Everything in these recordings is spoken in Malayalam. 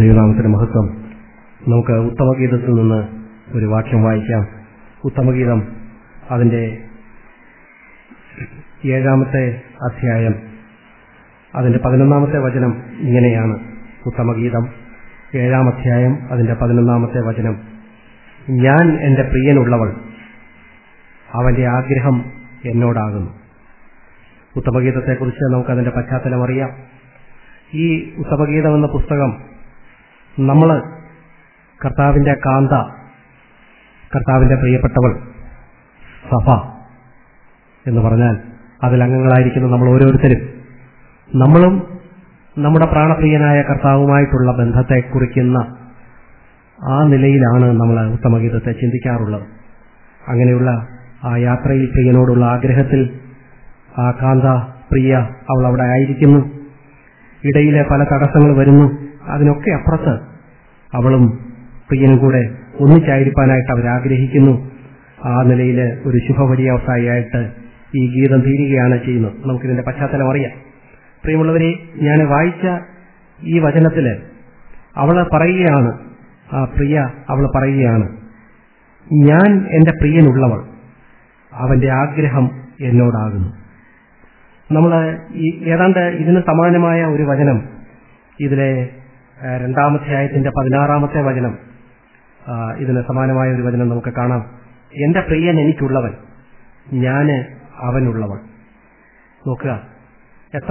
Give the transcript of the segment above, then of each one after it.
ദൈവനാമത്തിന്റെ മഹത്വം നമുക്ക് ഉത്തമഗീതത്തിൽ നിന്ന് ഒരു വാക്യം വായിക്കാം ഉത്തമഗീതം അതിന്റെ ഏഴാമത്തെ അധ്യായം അതിന്റെ പതിനൊന്നാമത്തെ വചനം ഇങ്ങനെയാണ് ഉത്തമഗീതം ഏഴാം അധ്യായം അതിന്റെ പതിനൊന്നാമത്തെ വചനം ഞാൻ എന്റെ പ്രിയനുള്ളവൾ അവന്റെ ആഗ്രഹം എന്നോടാകുന്നു ഉത്തമഗീതത്തെക്കുറിച്ച് നമുക്ക് അതിന്റെ പശ്ചാത്തലം അറിയാം ഈ ഉത്തമഗീതം എന്ന പുസ്തകം നമ്മൾ കർത്താവിന്റെ കാന്ത കർത്താവിന്റെ പ്രിയപ്പെട്ടവൾ സഭ എന്ന് പറഞ്ഞാൽ അതിൽ അംഗങ്ങളായിരിക്കുന്ന നമ്മൾ ഓരോരുത്തരും നമ്മളും നമ്മുടെ പ്രാണപ്രിയനായ കർത്താവുമായിട്ടുള്ള ബന്ധത്തെ കുറിക്കുന്ന ആ നിലയിലാണ് നമ്മൾ ഉത്തമഗീതത്തെ ചിന്തിക്കാറുള്ളത് അങ്ങനെയുള്ള ആ യാത്രയിൽ പ്രിയനോടുള്ള ആഗ്രഹത്തിൽ ആ കാന്ത പ്രിയ അവൾ അവിടെ ആയിരിക്കുന്നു ഇടയിലെ പല തടസ്സങ്ങൾ വരുന്നു അതിനൊക്കെ അപ്പുറത്ത് അവളും പ്രിയനും കൂടെ ഒന്നിച്ചായിരിക്കാനായിട്ട് അവർ ആഗ്രഹിക്കുന്നു ആ നിലയിൽ ഒരു ശുഭപര്യാവസായിയായിട്ട് ഈ ഗീതം തീരുകയാണ് ചെയ്യുന്നത് നമുക്കിതിന്റെ പശ്ചാത്തലം അറിയാം പ്രിയമുള്ളവരെ ഞാൻ വായിച്ച ഈ വചനത്തില് അവള് പറയുകയാണ് ആ പ്രിയ അവൾ പറയുകയാണ് ഞാൻ എന്റെ പ്രിയനുള്ളവൾ അവന്റെ ആഗ്രഹം എന്നോടാകുന്നു നമ്മൾ ഈ ഏതാണ്ട് ഇതിന് സമാനമായ ഒരു വചനം ഇതിലെ രണ്ടാമത്തെ ആയത്തിന്റെ പതിനാറാമത്തെ വചനം ഇതിന് സമാനമായ ഒരു വചനം നമുക്ക് കാണാം എന്റെ പ്രിയൻ എനിക്കുള്ളവൻ ഞാന് അവനുള്ളവൻ നോക്കുക എത്ര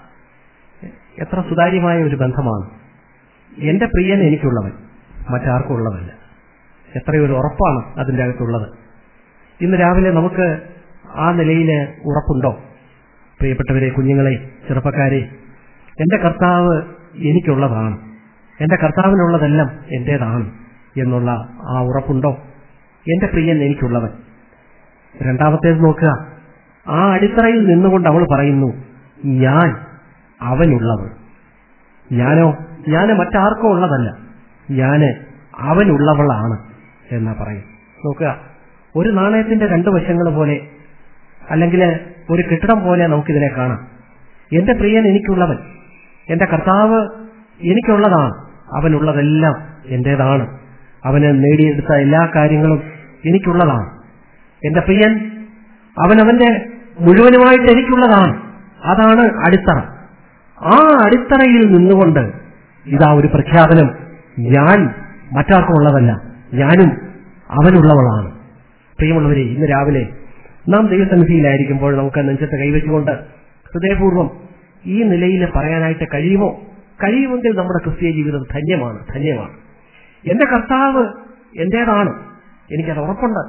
എത്ര സുതാര്യമായ ഒരു ബന്ധമാണ് എന്റെ പ്രിയൻ എനിക്കുള്ളവൻ മറ്റാർക്കും ഉള്ളതല്ല എത്രയൊരു ഉറപ്പാണ് അതിൻ്റെ അകത്തുള്ളത് ഇന്ന് രാവിലെ നമുക്ക് ആ നിലയിൽ ഉറപ്പുണ്ടോ പ്രിയപ്പെട്ടവരെ കുഞ്ഞുങ്ങളെ ചെറുപ്പക്കാരെ എന്റെ കർത്താവ് എനിക്കുള്ളതാണ് എന്റെ കർത്താവിനുള്ളതെല്ലാം എന്റേതാണ് എന്നുള്ള ആ ഉറപ്പുണ്ടോ എന്റെ പ്രിയൻ എനിക്കുള്ളവൻ രണ്ടാമത്തേത് നോക്കുക ആ അടിത്തറയിൽ നിന്നുകൊണ്ട് അവൾ പറയുന്നു ഞാൻ അവനുള്ളവൾ ഞാനോ ഞാന് മറ്റാർക്കോ ഉള്ളതല്ല ഞാന് അവനുള്ളവളാണ് എന്നാ പറയും നോക്കുക ഒരു നാണയത്തിന്റെ രണ്ട് വശങ്ങൾ പോലെ അല്ലെങ്കിൽ ഒരു കെട്ടിടം പോലെ നമുക്കിതിനെ കാണാം എന്റെ പ്രിയൻ എനിക്കുള്ളവൻ എന്റെ കർത്താവ് എനിക്കുള്ളതാണ് അവനുള്ളതെല്ലാം എന്റേതാണ് അവന് നേടിയെടുത്ത എല്ലാ കാര്യങ്ങളും എനിക്കുള്ളതാണ് എന്റെ പ്രിയൻ അവനവന്റെ മുഴുവനുമായിട്ട് എനിക്കുള്ളതാണ് അതാണ് അടിത്തറ ആ അടിത്തറയിൽ നിന്നുകൊണ്ട് ഇതാ ഒരു പ്രഖ്യാപനം ഞാൻ മറ്റാർക്കും ഉള്ളതല്ല ഞാനും അവനുള്ളവളാണ് പ്രിയമുള്ളവരെ ഇന്ന് രാവിലെ നാം ദൈവസന്നിധിയിലായിരിക്കുമ്പോൾ നമുക്ക് നെഞ്ചത്ത് കൈവച്ചുകൊണ്ട് ഹൃദയപൂർവ്വം ഈ നിലയിൽ പറയാനായിട്ട് കഴിയുമോ കഴിയുമെങ്കിൽ നമ്മുടെ ക്രിസ്തീയ ജീവിതം ധന്യമാണ് ധന്യമാണ് എന്റെ കർത്താവ് എന്റേതാണ് എനിക്കത് ഉറപ്പുണ്ട്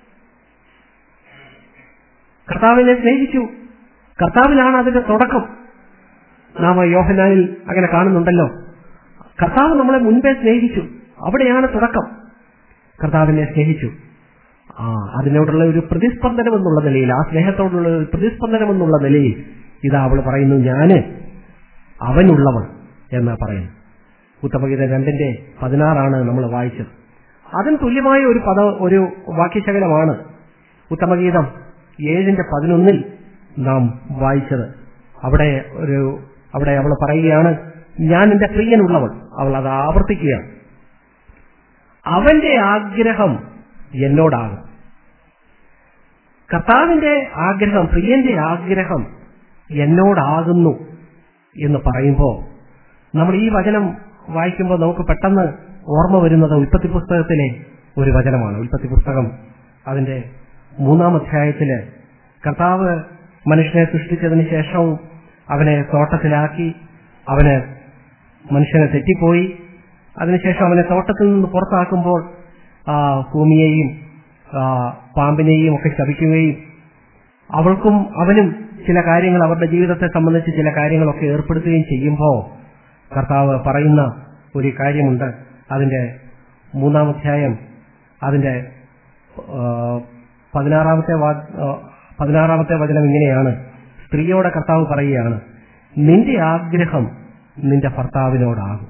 കർത്താവിനെ സ്നേഹിച്ചു കർത്താവിലാണ് അതിന്റെ തുടക്കം നാം യോഹനാനിൽ അങ്ങനെ കാണുന്നുണ്ടല്ലോ കർത്താവ് നമ്മളെ മുൻപേ സ്നേഹിച്ചു അവിടെയാണ് തുടക്കം കർത്താവിനെ സ്നേഹിച്ചു ആ അതിനോടുള്ള ഒരു പ്രതിസ്പന്ദനം എന്നുള്ള നിലയിൽ ആ സ്നേഹത്തോടുള്ള ഒരു പ്രതിസ്പന്ദനം എന്നുള്ള നിലയിൽ ഇതാ അവൾ പറയുന്നു ഞാന് അവനുള്ളവൾ എന്ന് പറയുന്നു ഉത്തമഗീത രണ്ടിന്റെ പതിനാറാണ് നമ്മൾ വായിച്ചത് അതിന് തുല്യമായ ഒരു പദ ഒരു വാക്യശകലമാണ് ഉത്തമഗീതം ഏഴിന്റെ പതിനൊന്നിൽ നാം വായിച്ചത് അവിടെ ഒരു അവിടെ അവൾ പറയുകയാണ് ഞാൻ എന്റെ പ്രിയനുള്ളവൾ അവൾ അത് ആവർത്തിക്കുകയാണ് അവന്റെ ആഗ്രഹം എന്നോടാകും കർത്താവിന്റെ ആഗ്രഹം പ്രിയന്റെ ആഗ്രഹം എന്നോടാകുന്നു എന്ന് പറയുമ്പോൾ നമ്മൾ ഈ വചനം വായിക്കുമ്പോൾ നമുക്ക് പെട്ടെന്ന് ഓർമ്മ വരുന്നത് ഉൽപ്പത്തി പുസ്തകത്തിലെ ഒരു വചനമാണ് ഉൽപ്പത്തി പുസ്തകം അതിന്റെ മൂന്നാം അധ്യായത്തില് കർത്താവ് മനുഷ്യനെ സൃഷ്ടിച്ചതിന് ശേഷവും അവനെ തോട്ടത്തിലാക്കി അവന് മനുഷ്യനെ തെറ്റിപ്പോയി അതിനുശേഷം അവനെ തോട്ടത്തിൽ നിന്ന് പുറത്താക്കുമ്പോൾ ആ ഭൂമിയെയും പാമ്പിനെയും ഒക്കെ ശപിക്കുകയും അവൾക്കും അവനും ചില കാര്യങ്ങൾ അവരുടെ ജീവിതത്തെ സംബന്ധിച്ച് ചില കാര്യങ്ങളൊക്കെ ഏർപ്പെടുത്തുകയും ചെയ്യുമ്പോൾ കർത്താവ് പറയുന്ന ഒരു കാര്യമുണ്ട് അതിന്റെ മൂന്നാമധ്യായം അതിന്റെ പതിനാറാമത്തെ പതിനാറാമത്തെ വചനം ഇങ്ങനെയാണ് സ്ത്രീയോടെ കർത്താവ് പറയുകയാണ് നിന്റെ ആഗ്രഹം നിന്റെ ഭർത്താവിനോടാകും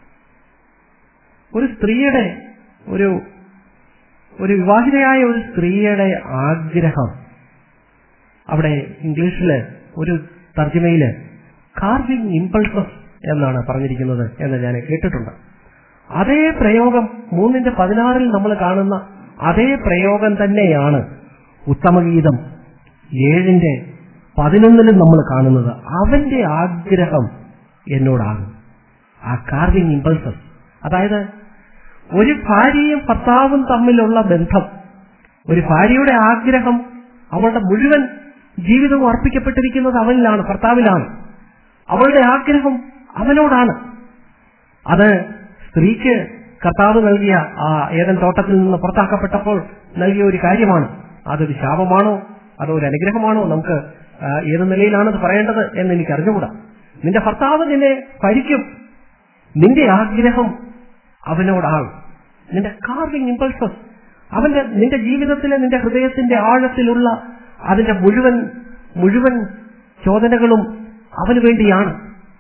ഒരു സ്ത്രീയുടെ ഒരു ഒരു വിവാഹിതയായ ഒരു സ്ത്രീയുടെ ആഗ്രഹം അവിടെ ഇംഗ്ലീഷില് ഒരു തർജ്ജമയില് കാർവിംഗ് ഇമ്പൾസസ് എന്നാണ് പറഞ്ഞിരിക്കുന്നത് എന്ന് ഞാൻ കേട്ടിട്ടുണ്ട് അതേ പ്രയോഗം മൂന്നിന്റെ പതിനാറിൽ നമ്മൾ കാണുന്ന അതേ പ്രയോഗം തന്നെയാണ് ഉത്തമഗീതം ഏഴിന്റെ പതിനൊന്നിലും നമ്മൾ കാണുന്നത് അവന്റെ ആഗ്രഹം എന്നോടാകും ആ കാർവിംഗ് ഇമ്പൾസസ് അതായത് ഒരു ഭാര്യയും ഭർത്താവും തമ്മിലുള്ള ബന്ധം ഒരു ഭാര്യയുടെ ആഗ്രഹം അവളുടെ മുഴുവൻ ജീവിതവും അർപ്പിക്കപ്പെട്ടിരിക്കുന്നത് അവനിലാണ് ഭർത്താവിലാണ് അവളുടെ ആഗ്രഹം അവനോടാണ് അത് സ്ത്രീക്ക് കർത്താവ് നൽകിയ ആ ഏതൻ തോട്ടത്തിൽ നിന്ന് പുറത്താക്കപ്പെട്ടപ്പോൾ നൽകിയ ഒരു കാര്യമാണ് അതൊരു ശാപമാണോ അതോ ഒരു അനുഗ്രഹമാണോ നമുക്ക് ആ, ഏത് നിലയിലാണത് പറയേണ്ടത് എന്ന് എനിക്ക് അറിഞ്ഞുകൂടാ നിന്റെ ഭർത്താവ് നിന്നെ ഭരിക്കും നിന്റെ ആഗ്രഹം അവനോടാണ് നിന്റെ കാർവിംഗ് ഇമ്പൾസസ് അവന്റെ നിന്റെ ജീവിതത്തിലെ നിന്റെ ഹൃദയത്തിന്റെ ആഴത്തിലുള്ള അതിന്റെ മുഴുവൻ മുഴുവൻ ചോദനകളും അവന് വേണ്ടിയാണ്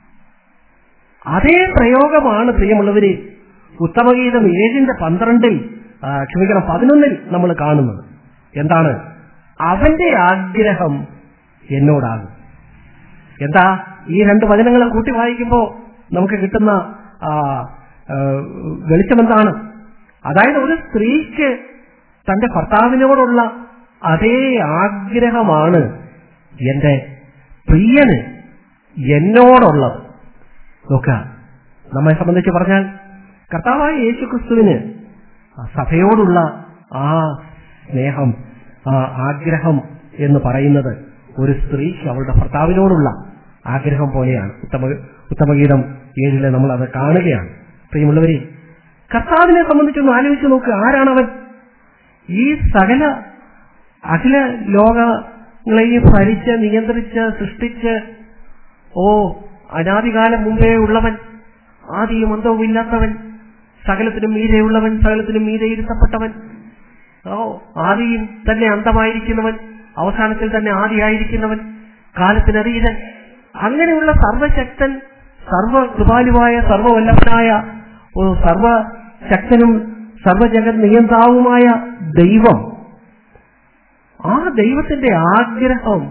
അതേ പ്രയോഗമാണ് പ്രിയമുള്ളവര് ഉത്തമഗീതം ഏഴിന്റെ പന്ത്രണ്ടിൽ ആ, ക്ഷമിക്കണം പതിനൊന്നിൽ നമ്മൾ കാണുന്നത് എന്താണ് അവന്റെ ആഗ്രഹം എന്നോടാകും എന്താ ഈ രണ്ട് വചനങ്ങൾ കൂട്ടി വായിക്കുമ്പോൾ നമുക്ക് കിട്ടുന്ന ആ, ആ, വെളിച്ചമെന്താണ് അതായത് ഒരു സ്ത്രീക്ക് തന്റെ ഭർത്താവിനോടുള്ള അതേ ആഗ്രഹമാണ് എന്റെ പ്രിയന് എന്നോടുള്ളത് നോക്കുക നമ്മെ സംബന്ധിച്ച് പറഞ്ഞാൽ കർത്താവായ യേശു ക്രിസ്തുവിന് സഭയോടുള്ള ആ സ്നേഹം ആ ആഗ്രഹം എന്ന് പറയുന്നത് ഒരു സ്ത്രീക്ക് അവളുടെ ഭർത്താവിനോടുള്ള ആഗ്രഹം പോലെയാണ് ഉത്തമ ഉത്തമഗീതം ഏഴില് നമ്മൾ അത് കാണുകയാണ് പ്രിയമുള്ളവരെ കർത്താവിനെ സംബന്ധിച്ചൊന്ന് ആലോചിച്ച് നോക്കുക ആരാണവൻ ഈ സകല അഖില ലോകങ്ങളെയും ഭരിച്ച് നിയന്ത്രിച്ച് സൃഷ്ടിച്ച് ഓ അനാദികാലം മുമ്പേ ഉള്ളവൻ ആദിയും അന്തവും ഇല്ലാത്തവൻ സകലത്തിനും മീരെയുള്ളവൻ സകലത്തിനും മീരെ ഇരുത്തപ്പെട്ടവൻ ഓ ആദിയിൽ തന്നെ അന്തമായിരിക്കുന്നവൻ അവസാനത്തിൽ തന്നെ ആദിയായിരിക്കുന്നവൻ കാലത്തിനതീതൻ അങ്ങനെയുള്ള സർവശക്തൻ സർവകൃപാലുവായ സർവവല്ലഭനായ ഓ സർവശക്തനും സർവജഗത് നിയന്താവുമായ ദൈവം ആ ദൈവത്തിന്റെ ആഗ്രഹം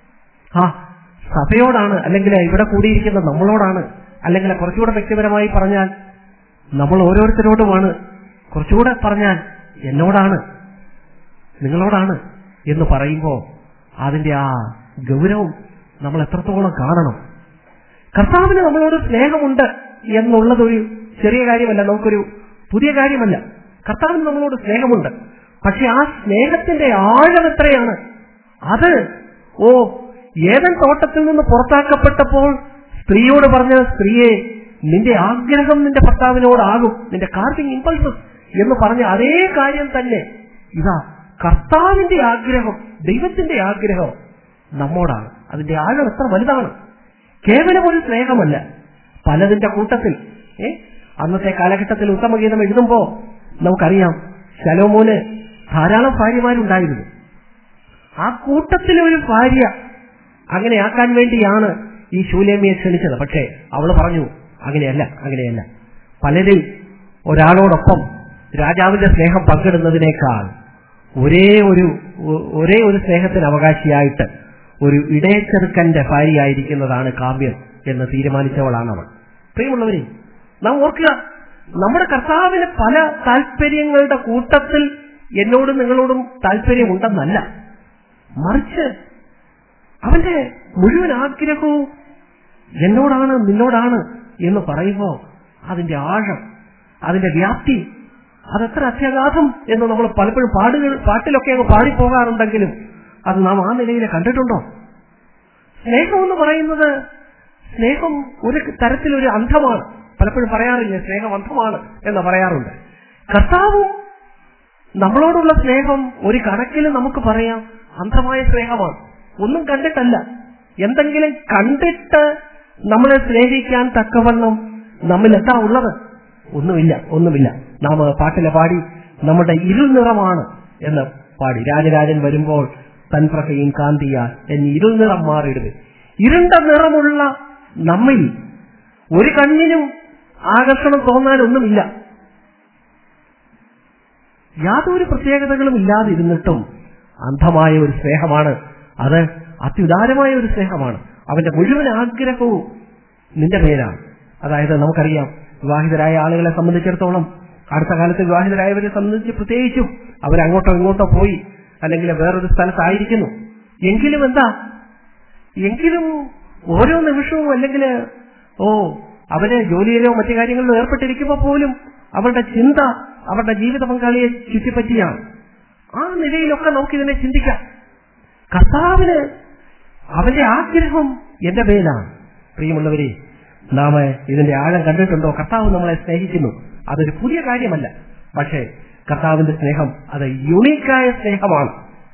ആ സഭയോടാണ് അല്ലെങ്കിൽ ഇവിടെ കൂടിയിരിക്കുന്ന നമ്മളോടാണ് അല്ലെങ്കിൽ കുറച്ചുകൂടെ വ്യക്തിപരമായി പറഞ്ഞാൽ നമ്മൾ ഓരോരുത്തരോടുമാണ് കുറച്ചുകൂടെ പറഞ്ഞാൽ എന്നോടാണ് നിങ്ങളോടാണ് എന്ന് പറയുമ്പോൾ അതിന്റെ ആ ഗൗരവം നമ്മൾ എത്രത്തോളം കാണണം കർത്താവിന് നമ്മളോട് സ്നേഹമുണ്ട് എന്നുള്ളതൊരു ചെറിയ കാര്യമല്ല നമുക്കൊരു പുതിയ കാര്യമല്ല കർത്താവിന് നമ്മളോട് സ്നേഹമുണ്ട് പക്ഷെ ആ സ്നേഹത്തിന്റെ ആഴം എത്രയാണ് അത് ഓ ഏതൻ തോട്ടത്തിൽ നിന്ന് പുറത്താക്കപ്പെട്ടപ്പോൾ സ്ത്രീയോട് പറഞ്ഞ സ്ത്രീയെ നിന്റെ ആഗ്രഹം നിന്റെ ഭർത്താവിനോടാകും നിന്റെ കാർവിംഗ് ഇമ്പൾസസ് എന്ന് പറഞ്ഞ അതേ കാര്യം തന്നെ ഇതാ കർത്താവിന്റെ ആഗ്രഹം ദൈവത്തിന്റെ ആഗ്രഹം നമ്മോടാണ് അതിന്റെ ആഴം എത്ര വലുതാണ് കേവലം ഒരു സ്നേഹമല്ല പലതിന്റെ കൂട്ടത്തിൽ ഏ അന്നത്തെ കാലഘട്ടത്തിൽ ഉത്തമഗീതം എഴുതുമ്പോ നമുക്കറിയാം ശലോമോന് ധാരാളം ഭാര്യമാരുണ്ടായിരുന്നു ആ കൂട്ടത്തിലെ ഒരു ഭാര്യ അങ്ങനെ ആക്കാൻ വേണ്ടിയാണ് ഈ ശൂലേമിയെ ക്ഷണിച്ചത് പക്ഷേ അവള് പറഞ്ഞു അങ്ങനെയല്ല അങ്ങനെയല്ല പലരും ഒരാളോടൊപ്പം രാജാവിന്റെ സ്നേഹം പങ്കിടുന്നതിനേക്കാൾ ഒരേ ഒരു ഒ- ഒരേ ഒരു സ്നേഹത്തിന് അവകാശിയായിട്ട് ഒരു ഇടയച്ചെറുക്കന്റെ ഭാര്യയായിരിക്കുന്നതാണ് കാവ്യം എന്ന് തീരുമാനിച്ചവളാണ് അവൾ പ്രിയമുള്ളവരെ നാം ഓർക്കുക നമ്മുടെ കർത്താവിന് പല താല്പര്യങ്ങളുടെ കൂട്ടത്തിൽ എന്നോടും നിങ്ങളോടും താല്പര്യമുണ്ടെന്നല്ല മറിച്ച് അവന്റെ മുഴുവൻ ആഗ്രഹവും എന്നോടാണ് നിന്നോടാണ് എന്ന് പറയുമ്പോൾ അതിന്റെ ആഴം അതിന്റെ വ്യാപ്തി അതെത്ര അത്യഗാധം എന്ന് നമ്മൾ പലപ്പോഴും പാടുകൾ പാട്ടിലൊക്കെ അങ്ങ് പാടിപ്പോകാറുണ്ടെങ്കിലും അത് നാം ആ നിലയിൽ കണ്ടിട്ടുണ്ടോ സ്നേഹം എന്ന് പറയുന്നത് സ്നേഹം ഒരു തരത്തിലൊരു അന്ധമാണ് പലപ്പോഴും പറയാറില്ല സ്നേഹം അന്ധമാണ് എന്ന് പറയാറുണ്ട് കർത്താവും നമ്മളോടുള്ള സ്നേഹം ഒരു കണക്കിൽ നമുക്ക് പറയാം അന്ധമായ സ്നേഹമാണ് ഒന്നും കണ്ടിട്ടല്ല എന്തെങ്കിലും കണ്ടിട്ട് നമ്മളെ സ്നേഹിക്കാൻ തക്കവണ്ണം നമ്മിൽ എന്താ ഉള്ളത് ഒന്നുമില്ല ഒന്നുമില്ല നാം പാട്ടിലെ പാടി നമ്മുടെ ഇരുൾ നിറമാണ് എന്ന് പാടി രാജരാജൻ വരുമ്പോൾ തൻപ്രഹയും കാന്തിയ എന്ന് ഇരുൾ നിറം മാറിയിടുക ഇരുണ്ട നിറമുള്ള നമ്മിൽ ഒരു കണ്ണിനും ആകർഷണം തോന്നാനൊന്നുമില്ല യാതൊരു പ്രത്യേകതകളും ഇല്ലാതിരുന്നിട്ടും അന്ധമായ ഒരു സ്നേഹമാണ് അത് അത്യുദാരമായ ഒരു സ്നേഹമാണ് അവന്റെ മുഴുവൻ ആഗ്രഹവും നിന്റെ മേലാണ് അതായത് നമുക്കറിയാം വിവാഹിതരായ ആളുകളെ സംബന്ധിച്ചിടത്തോളം അടുത്ത കാലത്ത് വിവാഹിതരായവരെ സംബന്ധിച്ച് പ്രത്യേകിച്ചും അവരങ്ങോട്ടോ ഇങ്ങോട്ടോ പോയി അല്ലെങ്കിൽ വേറൊരു സ്ഥലത്തായിരിക്കുന്നു എങ്കിലും എന്താ എങ്കിലും ഓരോ നിമിഷവും അല്ലെങ്കിൽ ഓ അവര് ജോലിയിലോ മറ്റു കാര്യങ്ങളിലോ ഏർപ്പെട്ടിരിക്കുമ്പോൾ പോലും അവരുടെ ചിന്ത അവരുടെ ജീവിത പങ്കാളിയെ ചുറ്റിപ്പറ്റിയാണ് ആ നിലയിലൊക്കെ നമുക്കിതിനെ ചിന്തിക്കാം കർത്താവിന് അവന്റെ ആഗ്രഹം എന്റെ മേലാണ് പ്രിയമുള്ളവരെ നാം ഇതിന്റെ ആഴം കണ്ടിട്ടുണ്ടോ കർത്താവ് നമ്മളെ സ്നേഹിക്കുന്നു അതൊരു പുതിയ കാര്യമല്ല പക്ഷേ കർത്താവിന്റെ സ്നേഹം അത് യുണീക്കായ സ്നേഹമാണ്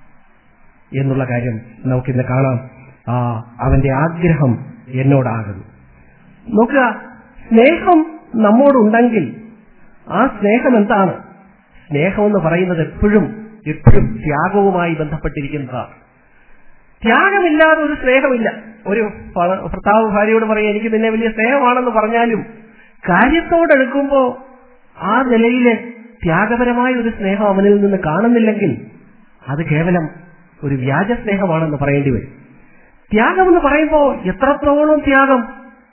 എന്നുള്ള കാര്യം നമുക്കിന്ന് കാണാം ആ അവന്റെ ആഗ്രഹം എന്നോടാകുന്നു നോക്കുക സ്നേഹം നമ്മോടുണ്ടെങ്കിൽ ആ സ്നേഹം എന്താണ് സ്നേഹം എന്ന് പറയുന്നത് എപ്പോഴും എപ്പോഴും ത്യാഗവുമായി ബന്ധപ്പെട്ടിരിക്കുന്നതാണ് ത്യാഗമില്ലാതെ ഒരു സ്നേഹമില്ല ഒരു ഭ- ഭർത്താവ് ഭാര്യയോട് പറയും എനിക്ക് നിന്നെ വലിയ സ്നേഹമാണെന്ന് പറഞ്ഞാലും കാര്യത്തോടെടുക്കുമ്പോ ആ നിലയില് ത്യാഗപരമായ ഒരു സ്നേഹം അവനിൽ നിന്ന് കാണുന്നില്ലെങ്കിൽ അത് കേവലം ഒരു വ്യാജ സ്നേഹമാണെന്ന് പറയേണ്ടി വരും ത്യാഗം എന്ന് പറയുമ്പോ എത്രത്തോളം ത്യാഗം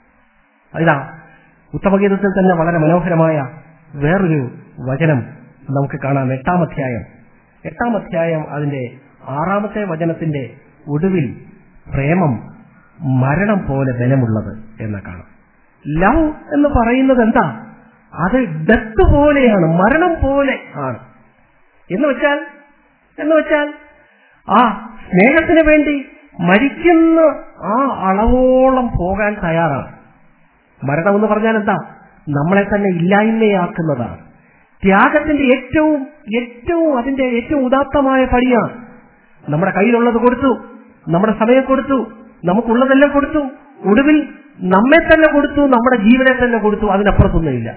ഇതാ ഉത്തമഗീതത്തിൽ തന്നെ വളരെ മനോഹരമായ വേറൊരു വചനം നമുക്ക് കാണാം എട്ടാം അധ്യായം എട്ടാം അധ്യായം അതിന്റെ ആറാമത്തെ വചനത്തിന്റെ ഒടുവിൽ പ്രേമം മരണം പോലെ ബലമുള്ളത് എന്ന് കാണാം ലവ് എന്ന് പറയുന്നത് എന്താ അത് ഡെത്ത് പോലെയാണ് മരണം പോലെ ആണ് എന്ന് വെച്ചാൽ എന്ന് വെച്ചാൽ ആ സ്നേഹത്തിന് വേണ്ടി മരിക്കുന്ന ആ അളവോളം പോകാൻ തയ്യാറാണ് മരണം എന്ന് പറഞ്ഞാൽ എന്താ നമ്മളെ തന്നെ ഇല്ലായ്മയാക്കുന്നതാണ് ത്യാഗത്തിന്റെ ഏറ്റവും ഏറ്റവും അതിന്റെ ഏറ്റവും ഉദാത്തമായ പടിയാണ് നമ്മുടെ കയ്യിലുള്ളത് കൊടുത്തു നമ്മുടെ സമയം കൊടുത്തു നമുക്കുള്ളതെല്ലാം കൊടുത്തു ഒടുവിൽ നമ്മെ തന്നെ കൊടുത്തു നമ്മുടെ ജീവനെ തന്നെ കൊടുത്തു അതിനപ്പുറത്തൊന്നുമില്ല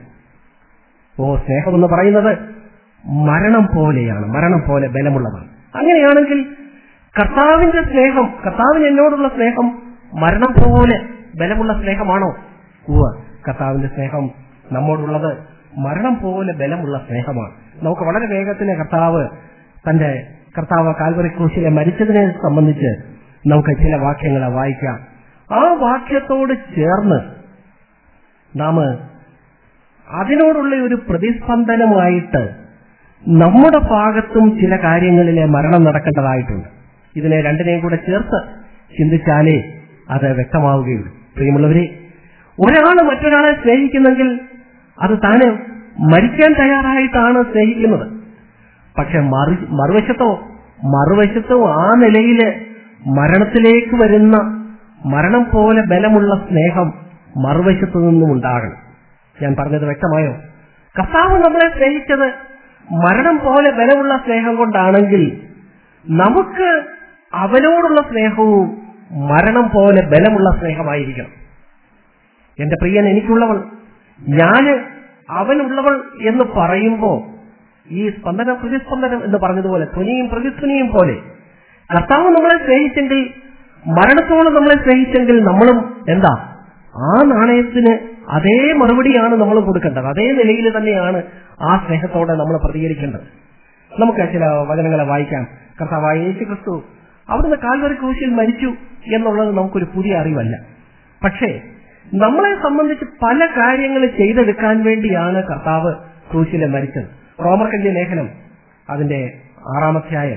ഓ സ്നേഹം എന്ന് പറയുന്നത് മരണം പോലെയാണ് മരണം പോലെ ബലമുള്ളതാണ് അങ്ങനെയാണെങ്കിൽ കർത്താവിന്റെ സ്നേഹം കർത്താവിന് എന്നോടുള്ള സ്നേഹം മരണം പോലെ ബലമുള്ള സ്നേഹമാണോ ഉവ്വ് കർത്താവിന്റെ സ്നേഹം നമ്മോടുള്ളത് മരണം പോലെ ബലമുള്ള സ്നേഹമാണ് നമുക്ക് വളരെ വേഗത്തിന് കർത്താവ് തന്റെ കർത്താവ് കാൽവറി ക്രൂശിലെ മരിച്ചതിനെ സംബന്ധിച്ച് നമുക്ക് ചില വാക്യങ്ങളെ വായിക്കാം ആ വാക്യത്തോട് ചേർന്ന് നാം അതിനോടുള്ള ഒരു പ്രതിസ്പന്ദനമായിട്ട് നമ്മുടെ ഭാഗത്തും ചില കാര്യങ്ങളിലെ മരണം നടക്കേണ്ടതായിട്ടുണ്ട് ഇതിനെ രണ്ടിനെയും കൂടെ ചേർത്ത് ചിന്തിച്ചാലേ അത് വ്യക്തമാവുകയുള്ളൂ പ്രിയമുള്ളവരെ ഒരാൾ മറ്റൊരാളെ സ്നേഹിക്കുന്നെങ്കിൽ അത് താന് മരിക്കാൻ തയ്യാറായിട്ടാണ് സ്നേഹിക്കുന്നത് പക്ഷെ മറു മറുവശത്തോ മറുവശത്തോ ആ നിലയില് മരണത്തിലേക്ക് വരുന്ന മരണം പോലെ ബലമുള്ള സ്നേഹം മറുവശത്തു നിന്നും ഉണ്ടാകണം ഞാൻ പറഞ്ഞത് വ്യക്തമായോ കർത്താവ് നമ്മളെ സ്നേഹിച്ചത് മരണം പോലെ ബലമുള്ള സ്നേഹം കൊണ്ടാണെങ്കിൽ നമുക്ക് അവനോടുള്ള സ്നേഹവും മരണം പോലെ ബലമുള്ള സ്നേഹമായിരിക്കണം എന്റെ പ്രിയൻ എനിക്കുള്ളവൾ ഞാന് അവനുള്ളവൾ എന്ന് പറയുമ്പോ ഈ സ്പന്ദന പ്രതിസ്പന്ദനം എന്ന് പറഞ്ഞതുപോലെ ധ്വനിയും പ്രതിധ്വനിയും പോലെ കർത്താവ് നമ്മളെ സ്നേഹിച്ചെങ്കിൽ മരണത്തോളം നമ്മളെ സ്നേഹിച്ചെങ്കിൽ നമ്മളും എന്താ ആ നാണയത്തിന് അതേ മറുപടിയാണ് നമ്മൾ കൊടുക്കേണ്ടത് അതേ നിലയിൽ തന്നെയാണ് ആ സ്നേഹത്തോടെ നമ്മൾ പ്രതികരിക്കേണ്ടത് നമുക്ക് ചില വചനങ്ങളെ വായിക്കാം കർത്താവായ യേശു ക്രിസ്തു അവിടുന്ന് കാൽവറി ക്രൂശിൽ മരിച്ചു എന്നുള്ളത് നമുക്കൊരു പുതിയ അറിവല്ല പക്ഷേ നമ്മളെ സംബന്ധിച്ച് പല കാര്യങ്ങൾ ചെയ്തെടുക്കാൻ വേണ്ടിയാണ് കർത്താവ് ക്രൂശിലെ മരിച്ചത് റോമർക്കന്റെ ലേഖനം അതിന്റെ ആറാമധ്യായം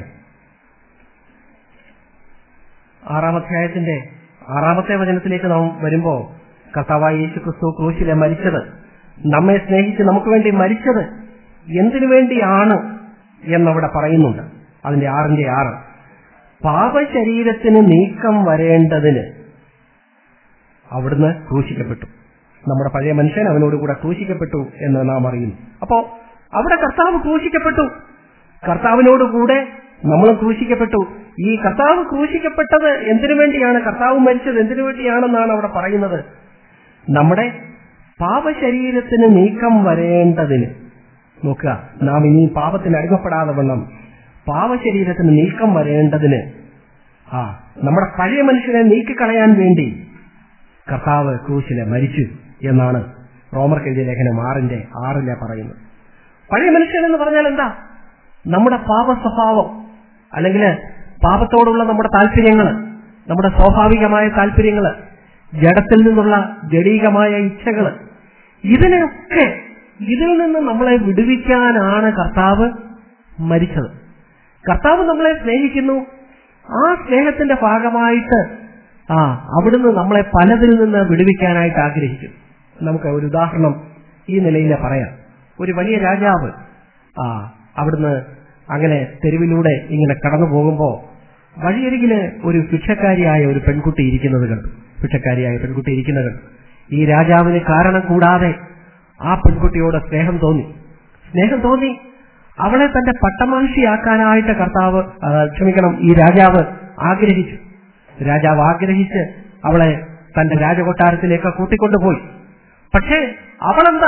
ആറാമധ്യായത്തിന്റെ ആറാമത്തെ വചനത്തിലേക്ക് നാം വരുമ്പോ കർത്താവായ യേശു ക്രിസ്തു ക്രൂശിലെ മരിച്ചത് നമ്മെ സ്നേഹിച്ച് നമുക്ക് വേണ്ടി മരിച്ചത് എന്തിനു വേണ്ടിയാണ് എന്നവിടെ പറയുന്നുണ്ട് അതിന്റെ ആറിന്റെ ആറ് പാപശരീരത്തിന് നീക്കം വരേണ്ടതിന് അവിടുന്ന് ക്രൂശിക്കപ്പെട്ടു നമ്മുടെ പഴയ മനുഷ്യൻ അവനോടുകൂടെ ക്രൂശിക്കപ്പെട്ടു എന്ന് നാം അറിയുന്നു അപ്പോ അവിടെ കർത്താവ് ക്രൂശിക്കപ്പെട്ടു കർത്താവിനോടുകൂടെ നമ്മളും ക്രൂശിക്കപ്പെട്ടു ഈ കർത്താവ് ക്രൂശിക്കപ്പെട്ടത് എന്തിനു വേണ്ടിയാണ് കർത്താവ് മരിച്ചത് എന്തിനു വേണ്ടിയാണെന്നാണ് അവിടെ പറയുന്നത് നമ്മുടെ പാപശരീരത്തിന് നീക്കം വരേണ്ടതിന് നോക്കുക നാം ഇനി പാപത്തിന് അടിമപ്പെടാതെ വണ്ണം പാപശരീരത്തിന് നീക്കം വരേണ്ടതിന് ആ നമ്മുടെ പഴയ മനുഷ്യനെ നീക്കിക്കളയാൻ വേണ്ടി കർത്താവ് ക്രൂശിലെ മരിച്ചു എന്നാണ് റോമർ കെഴുതിയ ലേഖനം ആറിന്റെ ആറിലെ പറയുന്നത് പഴയ മനുഷ്യൻ എന്ന് പറഞ്ഞാൽ എന്താ നമ്മുടെ പാപ സ്വഭാവം അല്ലെങ്കിൽ പാപത്തോടുള്ള നമ്മുടെ താല്പര്യങ്ങൾ നമ്മുടെ സ്വാഭാവികമായ താല്പര്യങ്ങൾ ജഡത്തിൽ നിന്നുള്ള ജഡീകമായ ഇച്ഛകൾ ഇതിനൊക്കെ ഇതിൽ നിന്ന് നമ്മളെ വിടുവിക്കാനാണ് കർത്താവ് മരിച്ചത് കർത്താവ് നമ്മളെ സ്നേഹിക്കുന്നു ആ സ്നേഹത്തിന്റെ ഭാഗമായിട്ട് ആ അവിടുന്ന് നമ്മളെ പലതിൽ നിന്ന് വിടുവിക്കാനായിട്ട് ആഗ്രഹിക്കുന്നു നമുക്ക് ഒരു ഉദാഹരണം ഈ നിലയിൽ പറയാം ഒരു വലിയ രാജാവ് ആ അവിടുന്ന് അങ്ങനെ തെരുവിലൂടെ ഇങ്ങനെ കടന്നു പോകുമ്പോ വഴിയരികില് ഒരു ഭിക്ഷക്കാരിയായ ഒരു പെൺകുട്ടി ഇരിക്കുന്നത് കണ്ടു ഭിക്ഷക്കാരിയായ പെൺകുട്ടി ഇരിക്കുന്നത് കണ്ടു ഈ രാജാവിന് കാരണം കൂടാതെ ആ പെൺകുട്ടിയോട് സ്നേഹം തോന്നി സ്നേഹം തോന്നി അവളെ തന്റെ പട്ടമഹിഷിയാക്കാനായിട്ട് കർത്താവ് ആ, ക്ഷമിക്കണം ഈ രാജാവ് ആഗ്രഹിച്ചു രാജാവ് ആഗ്രഹിച്ച് അവളെ തന്റെ രാജകൊട്ടാരത്തിലേക്ക് കൂട്ടിക്കൊണ്ടുപോയി പക്ഷേ അവളെന്താ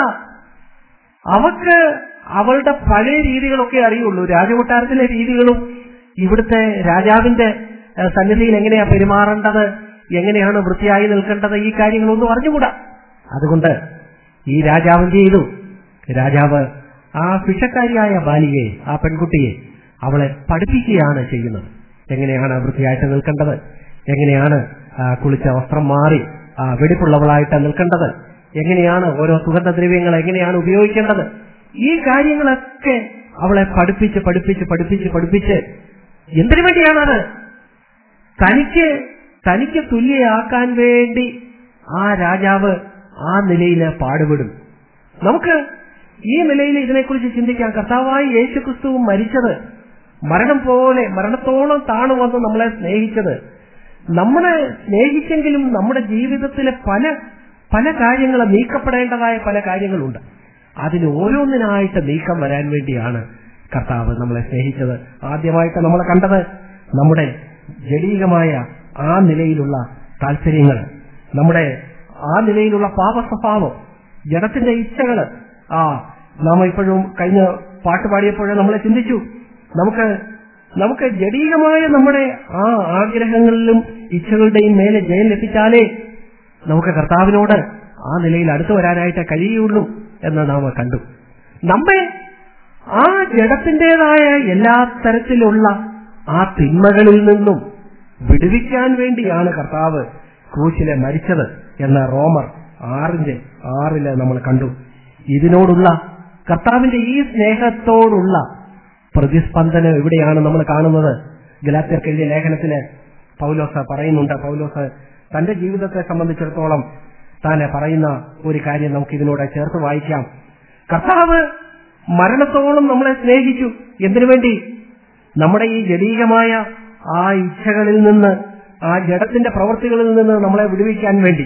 അവക്ക് അവളുടെ പഴയ രീതികളൊക്കെ അറിയുള്ളൂ രാജകൊട്ടാരത്തിലെ രീതികളും ഇവിടുത്തെ രാജാവിന്റെ ഏഹ്, സന്നിധിയിൽ എങ്ങനെയാ പെരുമാറേണ്ടത് എങ്ങനെയാണ് വൃത്തിയായി നിൽക്കേണ്ടത് ഈ കാര്യങ്ങളൊന്നും അറിഞ്ഞുകൂടാ അതുകൊണ്ട് ഈ രാജാവ് എന്ത് ചെയ്തു രാജാവ് ആ ഭിക്ഷക്കാരിയായ ബാലികയെ ആ പെൺകുട്ടിയെ അവളെ പഠിപ്പിക്കുകയാണ് ചെയ്യുന്നത് എങ്ങനെയാണ് വൃത്തിയായിട്ട് നിൽക്കേണ്ടത് എങ്ങനെയാണ് ആ, കുളിച്ച വസ്ത്രം മാറി ആ, വെടിപ്പുള്ളവളായിട്ട് നിൽക്കേണ്ടത് എങ്ങനെയാണ് ഓരോ സുഗന്ധദ്രവ്യങ്ങൾ എങ്ങനെയാണ് ഉപയോഗിക്കേണ്ടത് ഈ കാര്യങ്ങളൊക്കെ അവളെ പഠിപ്പിച്ച് പഠിപ്പിച്ച് പഠിപ്പിച്ച് പഠിപ്പിച്ച് എന്തിനു വേണ്ടിയാണത് തനിക്ക് തനിക്ക് തുല്യയാക്കാൻ വേണ്ടി ആ രാജാവ് ആ നിലയിൽ പാടുപെടും നമുക്ക് ഈ നിലയിൽ ഇതിനെക്കുറിച്ച് ചിന്തിക്കാം കർത്താവായ യേശുക്രിസ്തുവും മരിച്ചത് മരണം പോലെ മരണത്തോളം താണു വന്ന് നമ്മളെ സ്നേഹിച്ചത് നമ്മളെ സ്നേഹിച്ചെങ്കിലും നമ്മുടെ ജീവിതത്തിലെ പല പല കാര്യങ്ങൾ നീക്കപ്പെടേണ്ടതായ പല കാര്യങ്ങളുണ്ട് അതിന് ഓരോന്നിനായിട്ട് നീക്കം വരാൻ വേണ്ടിയാണ് കർത്താവ് നമ്മളെ സ്നേഹിച്ചത് ആദ്യമായിട്ട് നമ്മൾ കണ്ടത് നമ്മുടെ ജടീകമായ ആ നിലയിലുള്ള താല്പര്യങ്ങൾ നമ്മുടെ ആ നിലയിലുള്ള പാപ സ്വഭാവം ജഡത്തിന്റെ ഇച്ഛകള് ആ നാം ഇപ്പോഴും കഴിഞ്ഞ പാട്ട് പാടിയപ്പോഴേ നമ്മളെ ചിന്തിച്ചു നമുക്ക് നമുക്ക് ജടീകമായ നമ്മുടെ ആ ആഗ്രഹങ്ങളിലും ഇച്ഛകളുടെയും മേലെ ജയം ലഭിച്ചാലേ നമുക്ക് കർത്താവിനോട് ആ നിലയിൽ അടുത്തു വരാനായിട്ട് കഴിയുള്ളൂ എന്ന് നാം കണ്ടു നമ്മെ ആ ജഡത്തിൻ്റെതായ എല്ലാ തരത്തിലുള്ള ആ തിന്മകളിൽ നിന്നും വിടുവിക്കാൻ വേണ്ടിയാണ് കർത്താവ് ക്രൂശിലെ മരിച്ചത് എന്ന റോമർ ആറിന്റെ ആറില് നമ്മൾ കണ്ടു ഇതിനോടുള്ള കർത്താവിന്റെ ഈ സ്നേഹത്തോടുള്ള പ്രതിസ്പന്ദനം എവിടെയാണ് നമ്മൾ കാണുന്നത് ഗലാത്യർക്ക് എഴുതിയ ലേഖനത്തില് പൗലോസ് പറയുന്നുണ്ട് പൗലോസ് തന്റെ ജീവിതത്തെ സംബന്ധിച്ചിടത്തോളം താൻ പറയുന്ന ഒരു കാര്യം നമുക്ക് ഇതിനോട് ചേർത്ത് വായിക്കാം കർത്താവ് മരണത്തോളം നമ്മളെ സ്നേഹിച്ചു എന്തിനു വേണ്ടി നമ്മുടെ ഈ ജടീകമായ ആ ഇച്ഛകളിൽ നിന്ന് ആ ജഡത്തിന്റെ പ്രവൃത്തികളിൽ നിന്ന് നമ്മളെ വിടുവിക്കാൻ വേണ്ടി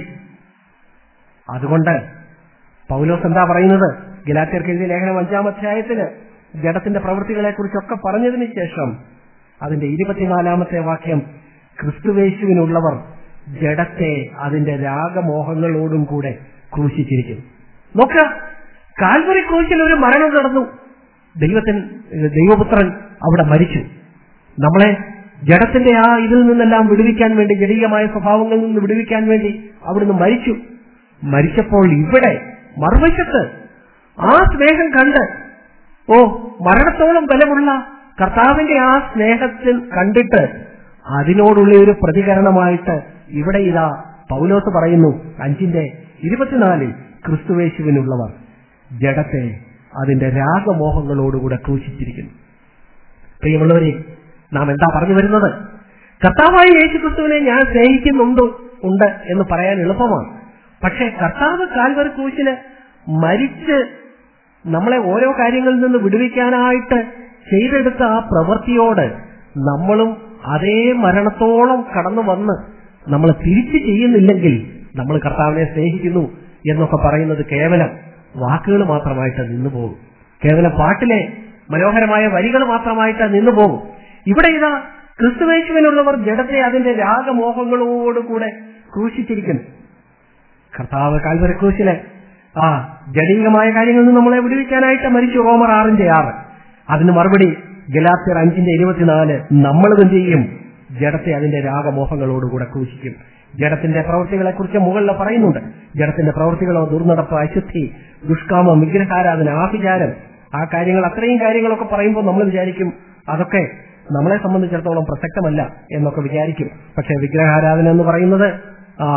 അതുകൊണ്ട് പൗലോസ് എന്താ പറയുന്നത് ഗലാത്യർക്ക് എഴുതിയ ലേഖനം അഞ്ചാം അധ്യായത്തിന് ജഡത്തിന്റെ പ്രവൃത്തികളെ കുറിച്ചൊക്കെ പറഞ്ഞതിന് ശേഷം അതിന്റെ ഇരുപത്തിനാലാമത്തെ വാക്യം ക്രിസ്തുവേശുവിനുള്ളവർ ജഡത്തെ അതിന്റെ രാഗമോഹങ്ങളോടും കൂടെ ക്രൂശിച്ചിരിക്കുന്നു നോക്ക കാൽവറി ക്രൂശിൽ ഒരു മരണം നടന്നു ദൈവത്തിൻ ദൈവപുത്രൻ അവിടെ മരിച്ചു നമ്മളെ ജഡത്തിന്റെ ആ ഇതിൽ നിന്നെല്ലാം വിടുവിക്കാൻ വേണ്ടി ജടീയമായ സ്വഭാവങ്ങളിൽ നിന്ന് വിടുവിക്കാൻ വേണ്ടി അവിടുന്ന് മരിച്ചു മരിച്ചപ്പോൾ ഇവിടെ മറുവശത്ത് ആ സ്നേഹം കണ്ട് ഓ മരണത്തോളം ബലമുള്ള കർത്താവിന്റെ ആ സ്നേഹത്തിൽ കണ്ടിട്ട് അതിനോടുള്ള ഒരു പ്രതികരണമായിട്ട് ഇവിടെ ഇതാ പൗലോസ് പറയുന്നു അഞ്ചിന്റെ ഇരുപത്തിനാലിൽ ക്രിസ്തുവേശുവിനുള്ളവർ ജഡത്തെ അതിന്റെ രാഗമോഹങ്ങളോടുകൂടെ ക്രൂശിച്ചിരിക്കുന്നു പ്രിയമുള്ളവരെ നാം എന്താ പറഞ്ഞു വരുന്നത് കർത്താവായ യേശു ക്രിസ്തുവിനെ ഞാൻ സ്നേഹിക്കുന്നുണ്ട് ഉണ്ട് എന്ന് പറയാൻ എളുപ്പമാണ് പക്ഷേ കർത്താവ് കാൽവറി ക്രൂശില് മരിച്ച് നമ്മളെ ഓരോ കാര്യങ്ങളിൽ നിന്ന് വിടുവിക്കാനായിട്ട് ചെയ്തെടുത്ത ആ പ്രവൃത്തിയോട് നമ്മളും അതേ മരണത്തോളം കടന്നു വന്ന് നമ്മൾ തിരിച്ചു ചെയ്യുന്നില്ലെങ്കിൽ നമ്മൾ കർത്താവിനെ സ്നേഹിക്കുന്നു എന്നൊക്കെ പറയുന്നത് കേവലം വാക്കുകൾ മാത്രമായിട്ട് നിന്നു പോകും കേവലം പാട്ടിലെ മനോഹരമായ വരികൾ മാത്രമായിട്ട് നിന്നു പോകും ഇവിടെ ഇതാ ക്രിസ്തുവേശുവിനുള്ളവർ ജഡത്തെ അതിന്റെ രാഗമോഹങ്ങളോടുകൂടെ ക്രൂശിച്ചിരിക്കുന്നു കർത്താവ് കാൽവര ക്രൂശിലെ ആ ജടീകമായ കാര്യങ്ങളിൽ നിന്ന് നമ്മളെ വിടുവിക്കാനായിട്ട് മരിച്ചു റോമർ ആറിന്റെ ആറ് അതിന് മറുപടി ഗലാത്യർ അഞ്ചിന്റെ ഇരുപത്തിനാല് നമ്മളും എന്ത് ചെയ്യും ജഡത്തെ അതിന്റെ രാഗമോഹങ്ങളോടുകൂടെ ക്രൂശിക്കും ജഡത്തിന്റെ പ്രവൃത്തികളെ കുറിച്ച് മുകളിൽ പറയുന്നുണ്ട് ജഡത്തിന്റെ പ്രവൃത്തികളോ ദുർനടപ്പ് അശുദ്ധി ദുഷ്കാമം വിഗ്രഹാരാധന ആഭിചാരം ആ കാര്യങ്ങൾ അത്രയും കാര്യങ്ങളൊക്കെ പറയുമ്പോൾ നമ്മൾ വിചാരിക്കും അതൊക്കെ നമ്മളെ സംബന്ധിച്ചിടത്തോളം പ്രസക്തമല്ല എന്നൊക്കെ വിചാരിക്കും പക്ഷെ വിഗ്രഹാരാധന എന്ന് പറയുന്നത് ആ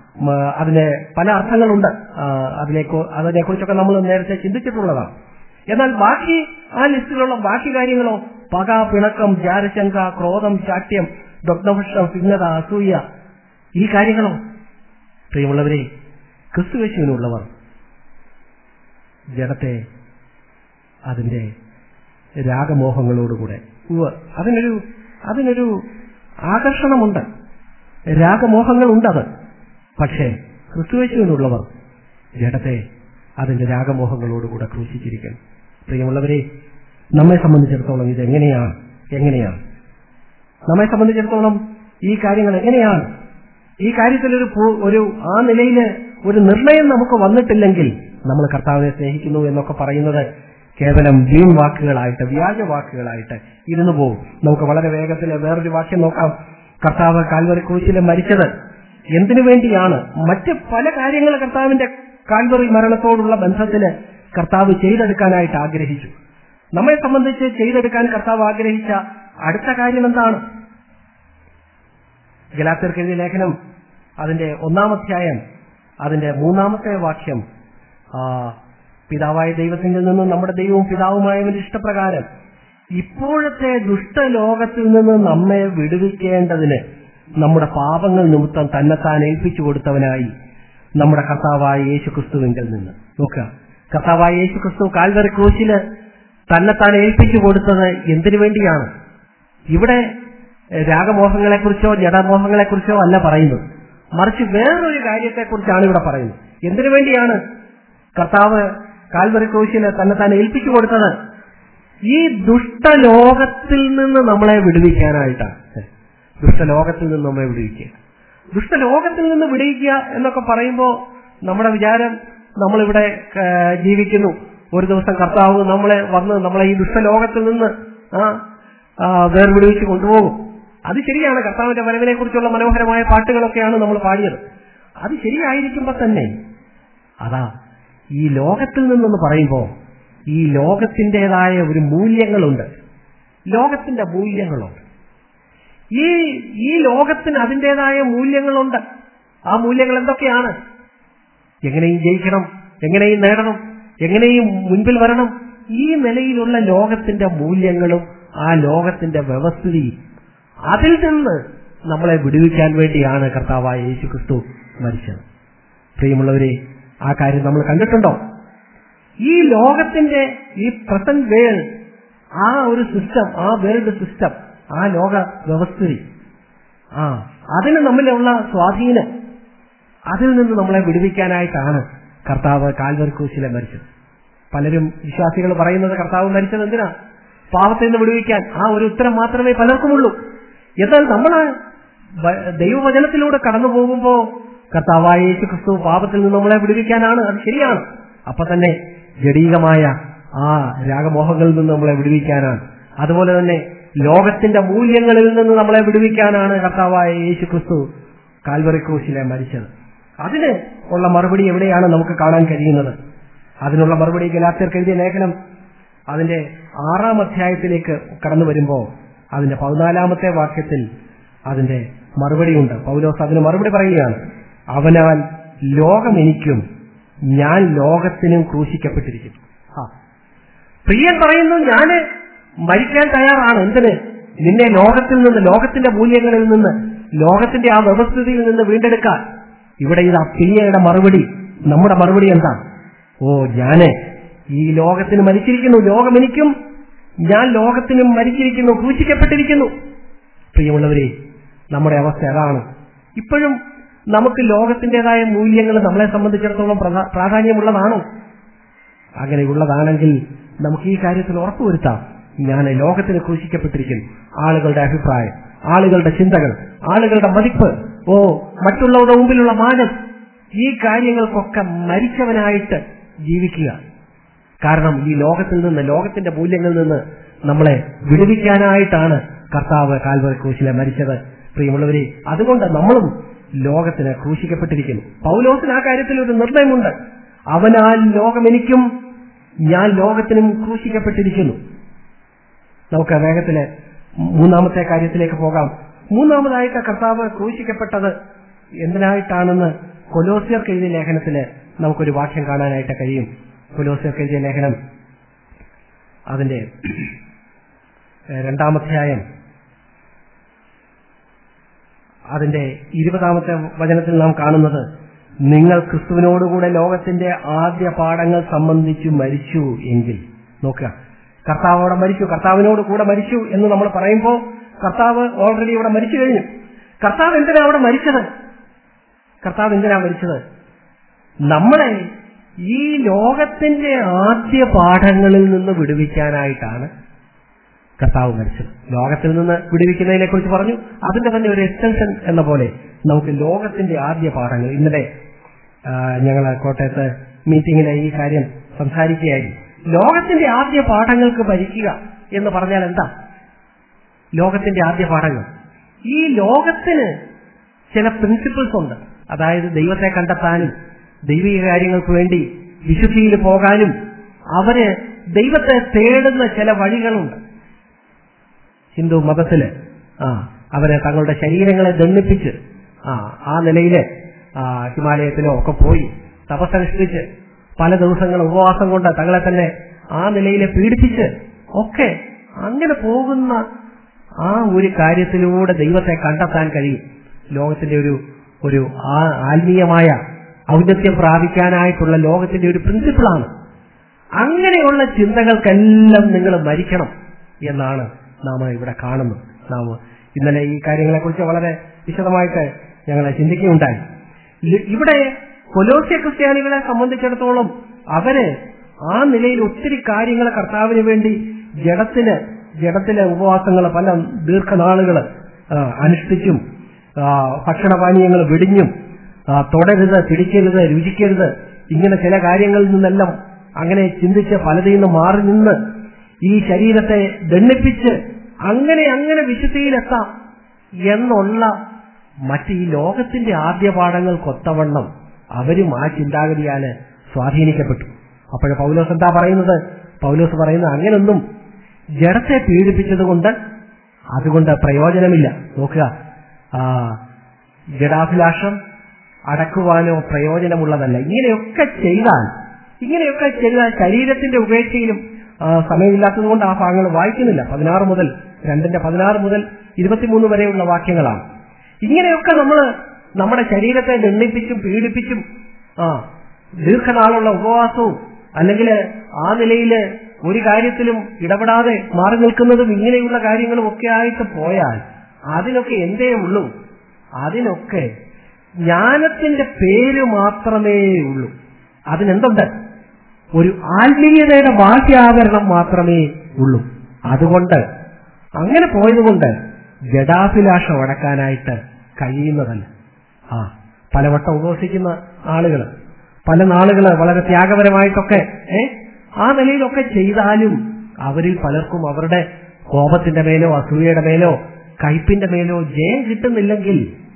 മ, അതിന് പല അർത്ഥങ്ങളുണ്ട് ആ, അതിലേക്ക് അതിനെക്കുറിച്ചൊക്കെ നമ്മൾ നേരത്തെ ചിന്തിച്ചിട്ടുള്ളതാണ് എന്നാൽ ബാക്കി ആ ലിസ്റ്റിലുള്ള ബാക്കി കാര്യങ്ങളോ പക പിണക്കം ജാരശങ്ക ക്രോധം ശാഠ്യം ദഗ്ധഭക്ഷണം ഭിന്നത അസൂയ ഈ കാര്യങ്ങളോ പ്രിയമുള്ളവരെ ക്രിസ്തുവേശുവിനുള്ളവർ ജഡത്തെ അതിന്റെ രാഗമോഹങ്ങളോടുകൂടെ ഉവ്വ് അതിനൊരു അതിനൊരു ആകർഷണമുണ്ട് രാഗമോഹങ്ങളുണ്ട് അത് പക്ഷേ ക്രിസ്തുവേശുവിനുള്ളവർ ജഡത്തെ അതിന്റെ രാഗമോഹങ്ങളോടുകൂടെ ക്രൂശിച്ചിരിക്കുന്നു പ്രിയമുള്ളവരെ നമ്മെ സംബന്ധിച്ചിടത്തോളം ഇത് എങ്ങനെയാണ് എങ്ങനെയാണ് നമ്മെ സംബന്ധിച്ചിടത്തോളം ഈ കാര്യങ്ങൾ എങ്ങനെയാണ് ഈ കാര്യത്തിൽ ഒരു പൂ- ഒരു ആ നിലയിൽ ഒരു നിർണയം നമുക്ക് വന്നിട്ടില്ലെങ്കിൽ നമ്മൾ കർത്താവിനെ സ്നേഹിക്കുന്നു എന്നൊക്കെ പറയുന്നത് കേവലം വീൺ വാക്കുകളായിട്ട് വ്യാജ വാക്കുകളായിട്ട് ഇരുന്നു പോകും നമുക്ക് വളരെ വേഗത്തിൽ വേറൊരു വാക്യം നോക്കാം കർത്താവ് കാൽവറി ക്രൂശിൽ മരിച്ചത് എന്തിനു വേണ്ടിയാണ് മറ്റ് പല കാര്യങ്ങൾ കർത്താവിന്റെ കാൽവറി മരണത്തോടുള്ള ബന്ധത്തിന് കർത്താവ് ചെയ്തെടുക്കാനായിട്ട് ആഗ്രഹിച്ചു നമ്മെ സംബന്ധിച്ച് ചെയ്തെടുക്കാൻ കർത്താവ് ആഗ്രഹിച്ച അടുത്ത കാര്യം എന്താണ് ഗലാത്തർക്കെഴുതിയ ലേഖനം അതിന്റെ ഒന്നാമധ്യായം അതിന്റെ മൂന്നാമത്തെ വാക്യം ആ, പിതാവായ ദൈവത്തിൽ നിന്ന് നമ്മുടെ ദൈവവും പിതാവുമായവന്റെ ഇഷ്ടപ്രകാരം ഇപ്പോഴത്തെ ദുഷ്ടലോകത്തിൽ നിന്ന് നമ്മെ വിടുവിക്കേണ്ടതിന് നമ്മുടെ പാപങ്ങൾ നിമിത്തം തന്നെത്താൻ ഏൽപ്പിച്ചു കൊടുത്തവനായി നമ്മുടെ കർത്താവായ യേശു ക്രിസ്തുവിങ്കിൽ നിന്ന് നോക്കുക കർത്താവായ യേശു ക്രിസ്തു കാൽവറി ക്രൂശില് തന്നെത്താൻ ഏൽപ്പിച്ചു കൊടുത്തത് എന്തിനു വേണ്ടിയാണ് ഇവിടെ രാഗമോഹങ്ങളെക്കുറിച്ചോ ജഡമോഹങ്ങളെക്കുറിച്ചോ അല്ല പറയുന്നത് മറിച്ച് വേറൊരു കാര്യത്തെക്കുറിച്ചാണ് ഇവിടെ പറയുന്നത് എന്തിനു വേണ്ടിയാണ് കർത്താവ് കാൽവറി ക്രൂശില് തന്നെ താൻ ഏൽപ്പിച്ചു കൊടുത്തത് ഈ ദുഷ്ടലോകത്തിൽ നിന്ന് നമ്മളെ വിടുവിക്കാനായിട്ടാണ് ദുഷ്ടലോകത്തിൽ നിന്ന് നമ്മളെ വിടുവിക്കുക ദുഷ്ടലോകത്തിൽ നിന്ന് വിടുവിക്കുക എന്നൊക്കെ പറയുമ്പോൾ നമ്മുടെ വിചാരം നമ്മളിവിടെ ആ, ജീവിക്കുന്നു ഒരു ദിവസം കർത്താവ് നമ്മളെ വന്ന് നമ്മളെ ഈ ദുഷ്ടലോകത്തിൽ നിന്ന് ആ ആ, വേർവിടുവിച്ച് കൊണ്ടുപോകും അത് ശരിയാണ് കർത്താവിന്റെ വരവിനെ കുറിച്ചുള്ള മനോഹരമായ പാട്ടുകളൊക്കെയാണ് നമ്മൾ പാടിയത് അത് ശരിയായിരിക്കുമ്പോ തന്നെ അതാ ഈ ലോകത്തിൽ നിന്നെന്ന് പറയുമ്പോൾ ഈ ലോകത്തിൻ്റെതായ ഒരു മൂല്യങ്ങളുണ്ട് ലോകത്തിന്റെ മൂല്യങ്ങളുണ്ട് ഈ ഈ ലോകത്തിന് അതിൻ്റെതായ മൂല്യങ്ങളുണ്ട് ആ മൂല്യങ്ങൾ എന്തൊക്കെയാണ് എങ്ങനെയും ജയിക്കണം എങ്ങനെയും നേടണം എങ്ങനെയും മുൻപിൽ വരണം ഈ നിലയിലുള്ള ലോകത്തിന്റെ മൂല്യങ്ങളും ആ ലോകത്തിന്റെ വ്യവസ്ഥിതിയും അതിൽ നിന്ന് നമ്മളെ വിടുവിക്കാൻ വേണ്ടിയാണ് കർത്താവായ യേശു ക്രിസ്തു മരിച്ചത് പ്രിയമുള്ളവരെ ആ കാര്യം നമ്മൾ കണ്ടിട്ടുണ്ടോ ഈ ലോകത്തിന്റെ ഈ പ്രസന്റ് വേൾഡ് ആ ഒരു സിസ്റ്റം ആ വേൾഡ് സിസ്റ്റം ആ ലോക വ്യവസ്ഥിതി ആ അതിന് നമ്മിലുള്ള സ്വാധീനം അതിൽ നിന്ന് നമ്മളെ വിടുവിക്കാനായിട്ടാണ് കർത്താവ് കാൽവർ ക്രൂശിലെ മരിച്ചത് പലരും വിശ്വാസികൾ പറയുന്നത് കർത്താവ് മരിച്ചത് എന്തിനാ പാപത്തിൽ നിന്ന് വിടുവിക്കാൻ ആ ഒരു ഉത്തരം മാത്രമേ പലർക്കുമുള്ളൂ എന്നാൽ നമ്മൾ ദൈവവചനത്തിലൂടെ കടന്നു പോകുമ്പോ കർത്താവായ യേശു ക്രിസ്തു പാപത്തിൽ നിന്ന് നമ്മളെ വിടുവിക്കാനാണ് അത് ശരിയാണ് അപ്പൊ തന്നെ ജഡീകമായ ആ രാഗമോഹങ്ങളിൽ നിന്ന് നമ്മളെ വിടുവിക്കാനാണ് അതുപോലെ തന്നെ ലോകത്തിന്റെ മൂല്യങ്ങളിൽ നിന്ന് നമ്മളെ വിടുവിക്കാനാണ് കർത്താവായ യേശു ക്രിസ്തു കാൽവറി ക്രൂശിലെ മരിച്ചത് അതിന് ഉള്ള മറുപടി എവിടെയാണ് നമുക്ക് കാണാൻ കഴിയുന്നത് അതിനുള്ള മറുപടി ഗലാത്യർക്ക് എഴുതിയ ലേഖനം അതിന്റെ ആറാം അധ്യായത്തിലേക്ക് കടന്നു വരുമ്പോൾ അതിന്റെ പതിനാലാമത്തെ വാക്യത്തിൽ അതിന്റെ മറുപടിയുണ്ട് പൗലോസ് അതിന് മറുപടി പറയുകയാണ് അവനാൽ ലോകം എനിക്കും ഞാൻ ലോകത്തിനും ക്രൂശിക്കപ്പെട്ടിരിക്കുന്നു ആ പ്രിയൻ പറയുന്നു ഞാന് മരിക്കാൻ തയ്യാറാണ് എന്തിന് നിന്നെ ലോകത്തിൽ നിന്ന് ലോകത്തിന്റെ മൂല്യങ്ങളിൽ നിന്ന് ലോകത്തിന്റെ ആ വ്യവസ്ഥിതിയിൽ നിന്ന് വീണ്ടെടുക്കാൻ ഇവിടെ ഇതാ പ്രിയയുടെ മറുപടി നമ്മുടെ മറുപടി എന്താ ഓ ഞാന് ഈ ലോകത്തിന് മരിച്ചിരിക്കുന്നു ലോകം എനിക്കും ഞാൻ ലോകത്തിനും മരിച്ചിരിക്കുന്നു ക്രൂശിക്കപ്പെട്ടിരിക്കുന്നു പ്രിയമുള്ളവരെ നമ്മുടെ അവസ്ഥ അതാണ് ഇപ്പോഴും നമുക്ക് ലോകത്തിന്റേതായ മൂല്യങ്ങൾ നമ്മളെ സംബന്ധിച്ചിടത്തോളം പ്രധാ- പ്രാധാന്യമുള്ളതാണോ അങ്ങനെയുള്ളതാണെങ്കിൽ നമുക്ക് ഈ കാര്യത്തിൽ ഉറപ്പുവരുത്താം ഞാൻ ലോകത്തിന് ക്രൂശിക്കപ്പെട്ടിരിക്കുന്നു ആളുകളുടെ അഭിപ്രായം ആളുകളുടെ ചിന്തകൾ ആളുകളുടെ മതിപ്പ് ഓ മറ്റുള്ളവരുടെ മുമ്പിലുള്ള മാനം ഈ കാര്യങ്ങൾക്കൊക്കെ മരിച്ചവനായിട്ട് ജീവിക്കുക കാരണം ഈ ലോകത്തിൽ നിന്ന് ലോകത്തിന്റെ മൂല്യങ്ങളിൽ നിന്ന് നമ്മളെ വിടുവിക്കാനായിട്ടാണ് കർത്താവ് കാൽവറി ക്രൂശിലെ മരിച്ചത് പ്രിയമുള്ളവരെ അതുകൊണ്ട് നമ്മളും ലോകത്തിന് ക്രൂശിക്കപ്പെട്ടിരിക്കുന്നു പൗലോസിന് ആ കാര്യത്തിൽ ഒരു നിർണയമുണ്ട് അവനാൽ ലോകം എനിക്കും ഞാൻ ലോകത്തിനും ക്രൂശിക്കപ്പെട്ടിരിക്കുന്നു നമുക്ക് വേഗത്തില് മൂന്നാമത്തെ കാര്യത്തിലേക്ക് പോകാം മൂന്നാമതായിട്ട് കർത്താവ് ക്രൂശിക്കപ്പെട്ടത് എന്തിനായിട്ടാണെന്ന് കൊലോസിയർക്ക് എഴുതിയ ലേഖനത്തില് നമുക്കൊരു വാക്യം കാണാനായിട്ട് കഴിയും കൊലോസിയർക്ക് എഴുതിയ ലേഖനം അതിന്റെ ഏഹ്, രണ്ടാമധ്യായം അതിന്റെ ഇരുപതാമത്തെ വചനത്തിൽ നാം കാണുന്നത് നിങ്ങൾ ക്രിസ്തുവിനോടുകൂടെ ലോകത്തിന്റെ ആദ്യ പാഠങ്ങൾ സംബന്ധിച്ച് മരിച്ചു എങ്കിൽ നോക്കുക കർത്താവ് അവിടെ മരിച്ചു കർത്താവിനോട് കൂടെ മരിച്ചു എന്ന് നമ്മൾ പറയുമ്പോൾ കർത്താവ് ഓൾറെഡി ഇവിടെ മരിച്ചു കഴിഞ്ഞു കർത്താവ് എന്തിനാ അവിടെ മരിച്ചത് കർത്താവ് എന്തിനാ മരിച്ചത് നമ്മളെ ഈ ലോകത്തിന്റെ ആദ്യ പാഠങ്ങളിൽ നിന്ന് വിടുവിക്കാനായിട്ടാണ് കർത്താവ് മരിച്ചത് ലോകത്തിൽ നിന്ന് വിടുവിക്കുന്നതിനെ കുറിച്ച് പറഞ്ഞു അതിന്റെ തന്നെ ഒരു എക്സ്റ്റൻഷൻ എന്ന പോലെ നമുക്ക് ലോകത്തിന്റെ ആദ്യ പാഠങ്ങൾ ഇന്നലെ ഞങ്ങൾ കോട്ടയത്ത് മീറ്റിംഗിലെ ഈ കാര്യം സംസാരിക്കുകയായിരുന്നു ലോകത്തിന്റെ ആദ്യ പാഠങ്ങൾക്ക് ഭരിക്കുക എന്ന് പറഞ്ഞാൽ എന്താ ലോകത്തിന്റെ ആദ്യ പാഠങ്ങൾ ഈ ലോകത്തിന് ചില പ്രിൻസിപ്പിൾസ് ഉണ്ട് അതായത് ദൈവത്തെ കണ്ടെത്താനും ദൈവിക കാര്യങ്ങൾക്ക് വേണ്ടി വിശുദ്ധിയിൽ പോകാനും അവര് ദൈവത്തെ തേടുന്ന ചില വഴികളുണ്ട് ഹിന്ദു മതത്തില് ആ അവരെ തങ്ങളുടെ ശരീരങ്ങളെ ദണ്ണിപ്പിച്ച് ആ ആ നിലയില് ആ ഹിമാലയത്തിലോ ഒക്കെ പോയി തപസ്സനുഷ്ഠിച്ച് പല ദിവസങ്ങൾ ഉപവാസം കൊണ്ട് തങ്ങളെ തന്നെ ആ നിലയിൽ പീഡിപ്പിച്ച് ഒക്കെ അങ്ങനെ പോകുന്ന ആ ഒരു കാര്യത്തിലൂടെ ദൈവത്തെ കണ്ടെത്താൻ കഴിയും ലോകത്തിന്റെ ഒരു ഒരു ആ ആത്മീയമായ ഔന്നത്യം പ്രാപിക്കാനായിട്ടുള്ള ലോകത്തിന്റെ ഒരു പ്രിൻസിപ്പിളാണ് അങ്ങനെയുള്ള ചിന്തകൾക്കെല്ലാം നിങ്ങൾ മരിക്കണം എന്നാണ് നാം ഇവിടെ കാണുന്നത് നാം ഇന്നലെ ഈ കാര്യങ്ങളെക്കുറിച്ച് വളരെ വിശദമായിട്ട് ഞങ്ങൾ ചിന്തിക്കുകയുണ്ടായി ഇ- ഇവിടെ കൊലോസ്യ ക്രിസ്ത്യാനികളെ സംബന്ധിച്ചിടത്തോളം അവര് ആ നിലയിൽ ഒത്തിരി കാര്യങ്ങൾ കർത്താവിന് വേണ്ടി ജഡത്തിന് ജഡത്തിലെ ഉപവാസങ്ങൾ പല ദീർഘനാളുകൾ അനുഷ്ഠിച്ചും ആ, ഭക്ഷണപാനീയങ്ങൾ വെടിഞ്ഞും ആ, തൊടരുത് പിടിക്കരുത് രുചിക്കരുത് ഇങ്ങനെ ചില കാര്യങ്ങളിൽ നിന്നെല്ലാം അങ്ങനെ ചിന്തിച്ച് പലതിൽ നിന്ന് മാറി നിന്ന് ഈ ശരീരത്തെ ദണ്ണിപ്പിച്ച് അങ്ങനെ അങ്ങനെ വിശുദ്ധിയിലെത്താം എന്നുള്ള മറ്റ് ഈ ലോകത്തിന്റെ ആദ്യ പാഠങ്ങൾക്കൊത്തവണ്ണം അവരും ആ ചിന്താഗതിയാല് സ്വാധീനിക്കപ്പെട്ടു അപ്പോൾ പൗലോസ് എന്താ പറയുന്നത് പൗലോസ് പറയുന്നത് അങ്ങനൊന്നും ജഡത്തെ പീഡിപ്പിച്ചതുകൊണ്ട് അതുകൊണ്ട് പ്രയോജനമില്ല നോക്കുക ആ ജഡാഭിലാഷം അടക്കുവാനോ പ്രയോജനമുള്ളതല്ല ഇങ്ങനെയൊക്കെ ചെയ്താൽ ഇങ്ങനെയൊക്കെ ചെയ്താൽ ശരീരത്തിന്റെ ഉപേക്ഷയിലും ആ, സമയമില്ലാത്തത് കൊണ്ട് ആ ഭാഗങ്ങൾ വായിക്കുന്നില്ല പതിനാറ് മുതൽ രണ്ടിന്റെ പതിനാറ് മുതൽ ഇരുപത്തിമൂന്ന് വരെയുള്ള വാക്യങ്ങളാണ് ഇങ്ങനെയൊക്കെ നമ്മൾ നമ്മുടെ ശരീരത്തെ ദണ്ഡിപ്പിച്ചും പീഡിപ്പിച്ചും ആ ദീർഘനാളുള്ള ഉപവാസവും അല്ലെങ്കിൽ ആ നിലയിൽ ഒരു കാര്യത്തിലും ഇടപെടാതെ മാറി നിൽക്കുന്നതും ഇങ്ങനെയുള്ള കാര്യങ്ങളും ഒക്കെ ആയിട്ട് പോയാൽ അതിനൊക്കെ എന്തേ ഉള്ളൂ അതിനൊക്കെ ജ്ഞാനത്തിന്റെ പേര് മാത്രമേ ഉള്ളൂ അതിനെന്തുണ്ട് ഒരു ആത്മീയതയുടെ ബാഹ്യാവരണം മാത്രമേ ഉള്ളൂ അതുകൊണ്ട് അങ്ങനെ പോയതുകൊണ്ട് ജഡാഭിലാഷം അടക്കാനായിട്ട് കഴിയുന്നതല്ല ആ പലവട്ടം ഉപവസിക്കുന്ന ആളുകൾ പല നാളുകൾ വളരെ ത്യാഗപരമായിട്ടൊക്കെ ഏ ആ നിലയിലൊക്കെ ചെയ്താലും അവരിൽ പലർക്കും അവരുടെ കോപത്തിന്റെ മേലോ അസൂയയുടെ മേലോ കയ്പിന്റെ മേലോ ജയം കിട്ടുന്നില്ലെങ്കിൽ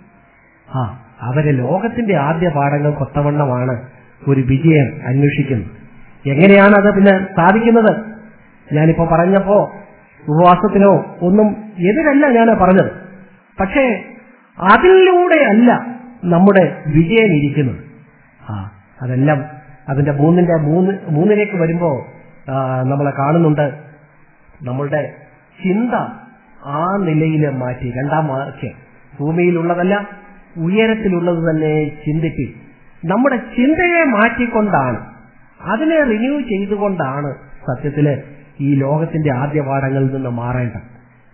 ആ അവരെ ലോകത്തിന്റെ ആദ്യ പാഠങ്ങൾ കൊത്തവണ്ണമാണ് ഒരു വിജയം അന്വേഷിക്കുന്നത് എങ്ങനെയാണ് അത് പിന്നെ സാധിക്കുന്നത് ഞാനിപ്പോ പറഞ്ഞപ്പോ ഉപവാസത്തിനോ ഒന്നും എതിരല്ല ഞാൻ പറഞ്ഞത് പക്ഷേ അതിലൂടെയല്ല നമ്മുടെ വിജയം ഇരിക്കുന്നത് ആ അതെല്ലാം അതിന്റെ മൂന്നിന്റെ മൂന്ന് മൂന്നിലേക്ക് വരുമ്പോ നമ്മൾ കാണുന്നുണ്ട് നമ്മളുടെ ചിന്ത ആ നിലയിൽ മാറ്റി രണ്ടാം വാക്യം ഭൂമിയിലുള്ളതല്ല ഉയരത്തിലുള്ളത് തന്നെ ചിന്തിപ്പി നമ്മുടെ ചിന്തയെ മാറ്റിക്കൊണ്ടാണ് അതിനെ റിന്യൂ ചെയ്തുകൊണ്ടാണ് സത്യത്തില് ഈ ലോകത്തിന്റെ ആദ്യ പാഠങ്ങളിൽ നിന്ന് മാറേണ്ടത്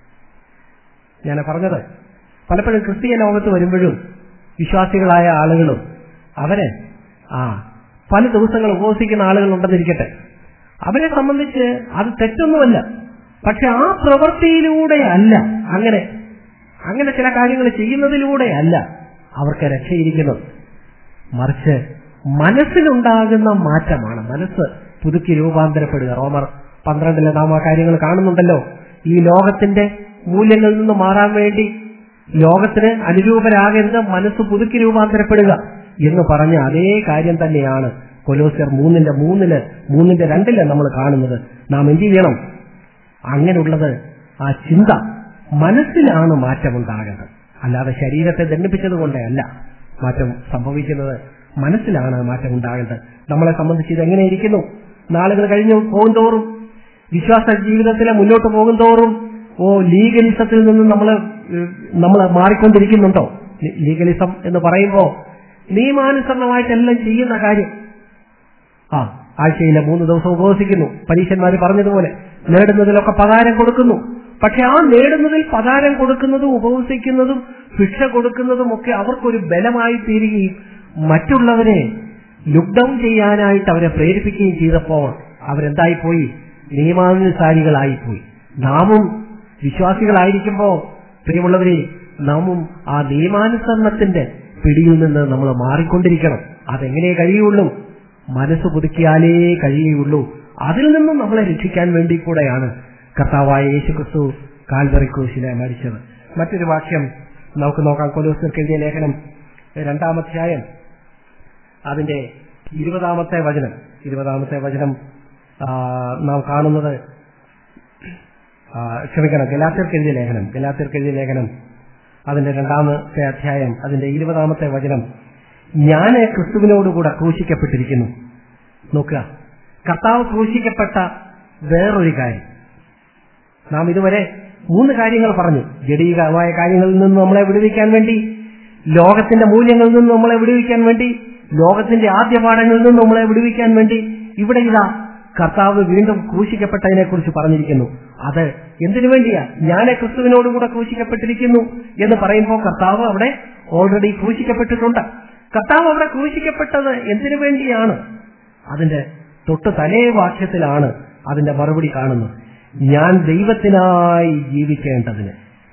ഞാൻ പറഞ്ഞത് പലപ്പോഴും ക്രിസ്തീയ ലോകത്ത് വരുമ്പോഴും വിശ്വാസികളായ ആളുകളും അവരെ ആ പല ദിവസങ്ങൾ ഉപവസിക്കുന്ന ആളുകൾ ഉണ്ടെന്നിരിക്കട്ടെ അവരെ സംബന്ധിച്ച് അത് തെറ്റൊന്നുമല്ല പക്ഷെ ആ പ്രവൃത്തിയിലൂടെ അല്ല അങ്ങനെ അങ്ങനെ ചില കാര്യങ്ങൾ ചെയ്യുന്നതിലൂടെയല്ല അവർക്ക് രക്ഷയിരിക്കുന്നത് മറിച്ച് മനസ്സിലുണ്ടാകുന്ന മാറ്റമാണ് മനസ്സ് പുതുക്കി രൂപാന്തരപ്പെടുക റോമർ പന്ത്രണ്ടിലെ നാം ആ കാര്യങ്ങൾ കാണുന്നുണ്ടല്ലോ ഈ ലോകത്തിന്റെ മൂല്യങ്ങളിൽ നിന്ന് മാറാൻ വേണ്ടി ലോകത്തിന് അനുരൂപരാകരുത് മനസ്സ് പുതുക്കി രൂപാന്തരപ്പെടുക എന്ന് പറഞ്ഞ അതേ കാര്യം തന്നെയാണ് കൊലോസ്യർ മൂന്നിന്റെ മൂന്നില് മൂന്നിന്റെ രണ്ടില് നമ്മൾ കാണുന്നത് നാം എന്ത് ചെയ്യണം അങ്ങനെയുള്ളത് ആ ചിന്ത മനസ്സിലാണ് മാറ്റമുണ്ടാകേണ്ടത് അല്ലാതെ ശരീരത്തെ ദണ്ഡിപ്പിച്ചത് കൊണ്ടേ അല്ല മാറ്റം സംഭവിക്കുന്നത് മനസ്സിലാണ് മാറ്റം ഉണ്ടാകേണ്ടത് നമ്മളെ സംബന്ധിച്ച് ഇത് എങ്ങനെ ഇരിക്കുന്നു നാളുകൾ കഴിഞ്ഞു പോകുന്തോറും വിശ്വാസ ജീവിതത്തിലെ മുന്നോട്ട് പോകുന്തോറും ഓ ലീഗലിസത്തിൽ നിന്ന് നമ്മൾ നമ്മൾ മാറിക്കൊണ്ടിരിക്കുന്നുണ്ടോ ലീ- ലീഗലിസം എന്ന് പറയുമ്പോ നിയമാനുസരണമായിട്ടെല്ലാം ചെയ്യുന്ന കാര്യം ആ ആഴ്ചയിലെ മൂന്ന് ദിവസം ഉപവസിക്കുന്നു പരീക്ഷന്മാർ പറഞ്ഞതുപോലെ നേടുന്നതിലൊക്കെ പകാരം കൊടുക്കുന്നു പക്ഷെ ആ നേടുന്നതിൽ പകാരം കൊടുക്കുന്നതും ഉപവസിക്കുന്നതും ശിക്ഷ കൊടുക്കുന്നതും ഒക്കെ അവർക്കൊരു ബലമായി തീരുകയും മറ്റുള്ളവരെ ലുക്ക് ഡൗൺ ചെയ്യാനായിട്ട് അവരെ പ്രേരിപ്പിക്കുകയും ചെയ്തപ്പോൾ അവരെന്തായിപ്പോയി നിയമാനുസാരികളായിപ്പോയി നാമും വിശ്വാസികളായിരിക്കുമ്പോൾ പ്രിയമുള്ളവരെ നാമും ആ നിയമാനുസരണത്തിന്റെ പിടിയിൽ നിന്ന് നമ്മൾ മാറിക്കൊണ്ടിരിക്കണം അതെങ്ങനെ കഴിയുള്ളൂ മനസ്സ് പുതുക്കിയാലേ കഴിയുള്ളൂ അതിൽ നിന്നും നമ്മളെ രക്ഷിക്കാൻ വേണ്ടി കൂടെയാണ് കർത്താവായ യേശു ക്രിസ്തു കാൽവറി ക്രൂശിലെ മരിച്ചത് മറ്റൊരു വാക്യം നമുക്ക് നോക്കാം കൊലോസ്യർക്ക് എഴുതിയ ലേഖനം രണ്ടാമധ്യായം അതിന്റെ ഇരുപതാമത്തെ വചനം ഇരുപതാമത്തെ വചനം ആ, നാം കാണുന്നത് ആ, ക്ഷമിക്കണം ഗലാത്യർക്ക് എഴുതിയ ലേഖനം ഗലാത്യർക്ക് എഴുതിയ ലേഖനം അതിന്റെ രണ്ടാമത്തെ അധ്യായം അതിന്റെ ഇരുപതാമത്തെ വചനം ഞാൻ ക്രിസ്തുവിനോടുകൂടെ ക്രൂശിക്കപ്പെട്ടിരിക്കുന്നു നോക്കുക കർത്താവ് ക്രൂശിക്കപ്പെട്ട വേറൊരു കാര്യം നാം ഇതുവരെ മൂന്ന് കാര്യങ്ങൾ പറഞ്ഞു ജഡീകമായ കാര്യങ്ങളിൽ നിന്ന് നമ്മളെ വിടുവിക്കാൻ വേണ്ടി ലോകത്തിന്റെ മൂല്യങ്ങളിൽ നിന്ന് നമ്മളെ വിടുവിക്കാൻ വേണ്ടി ലോകത്തിന്റെ ആദ്യ പാഠങ്ങളിൽ നിന്ന് നമ്മളെ വിടുവിക്കാൻ വേണ്ടി ഇവിടെ ഇതാ കർത്താവ് വീണ്ടും ക്രൂശിക്കപ്പെട്ടതിനെ കുറിച്ച് പറഞ്ഞിരിക്കുന്നു അത് എന്തിനു വേണ്ടിയാ ഞാൻ ക്രിസ്തുവിനോടുകൂടെ ക്രൂശിക്കപ്പെട്ടിരിക്കുന്നു എന്ന് പറയുമ്പോൾ കർത്താവ് അവിടെ ഓൾറെഡി ക്രൂശിക്കപ്പെട്ടിട്ടുണ്ട് കർത്താവ് അവിടെ ക്രൂശിക്കപ്പെട്ടത് എന്തിനു വേണ്ടിയാണ് അതിന്റെ തൊട്ട് തലേ വാക്യത്തിലാണ് അതിന്റെ മറുപടി കാണുന്നത് ഞാൻ ദൈവത്തിനായി ജീവിക്കേണ്ടതിന്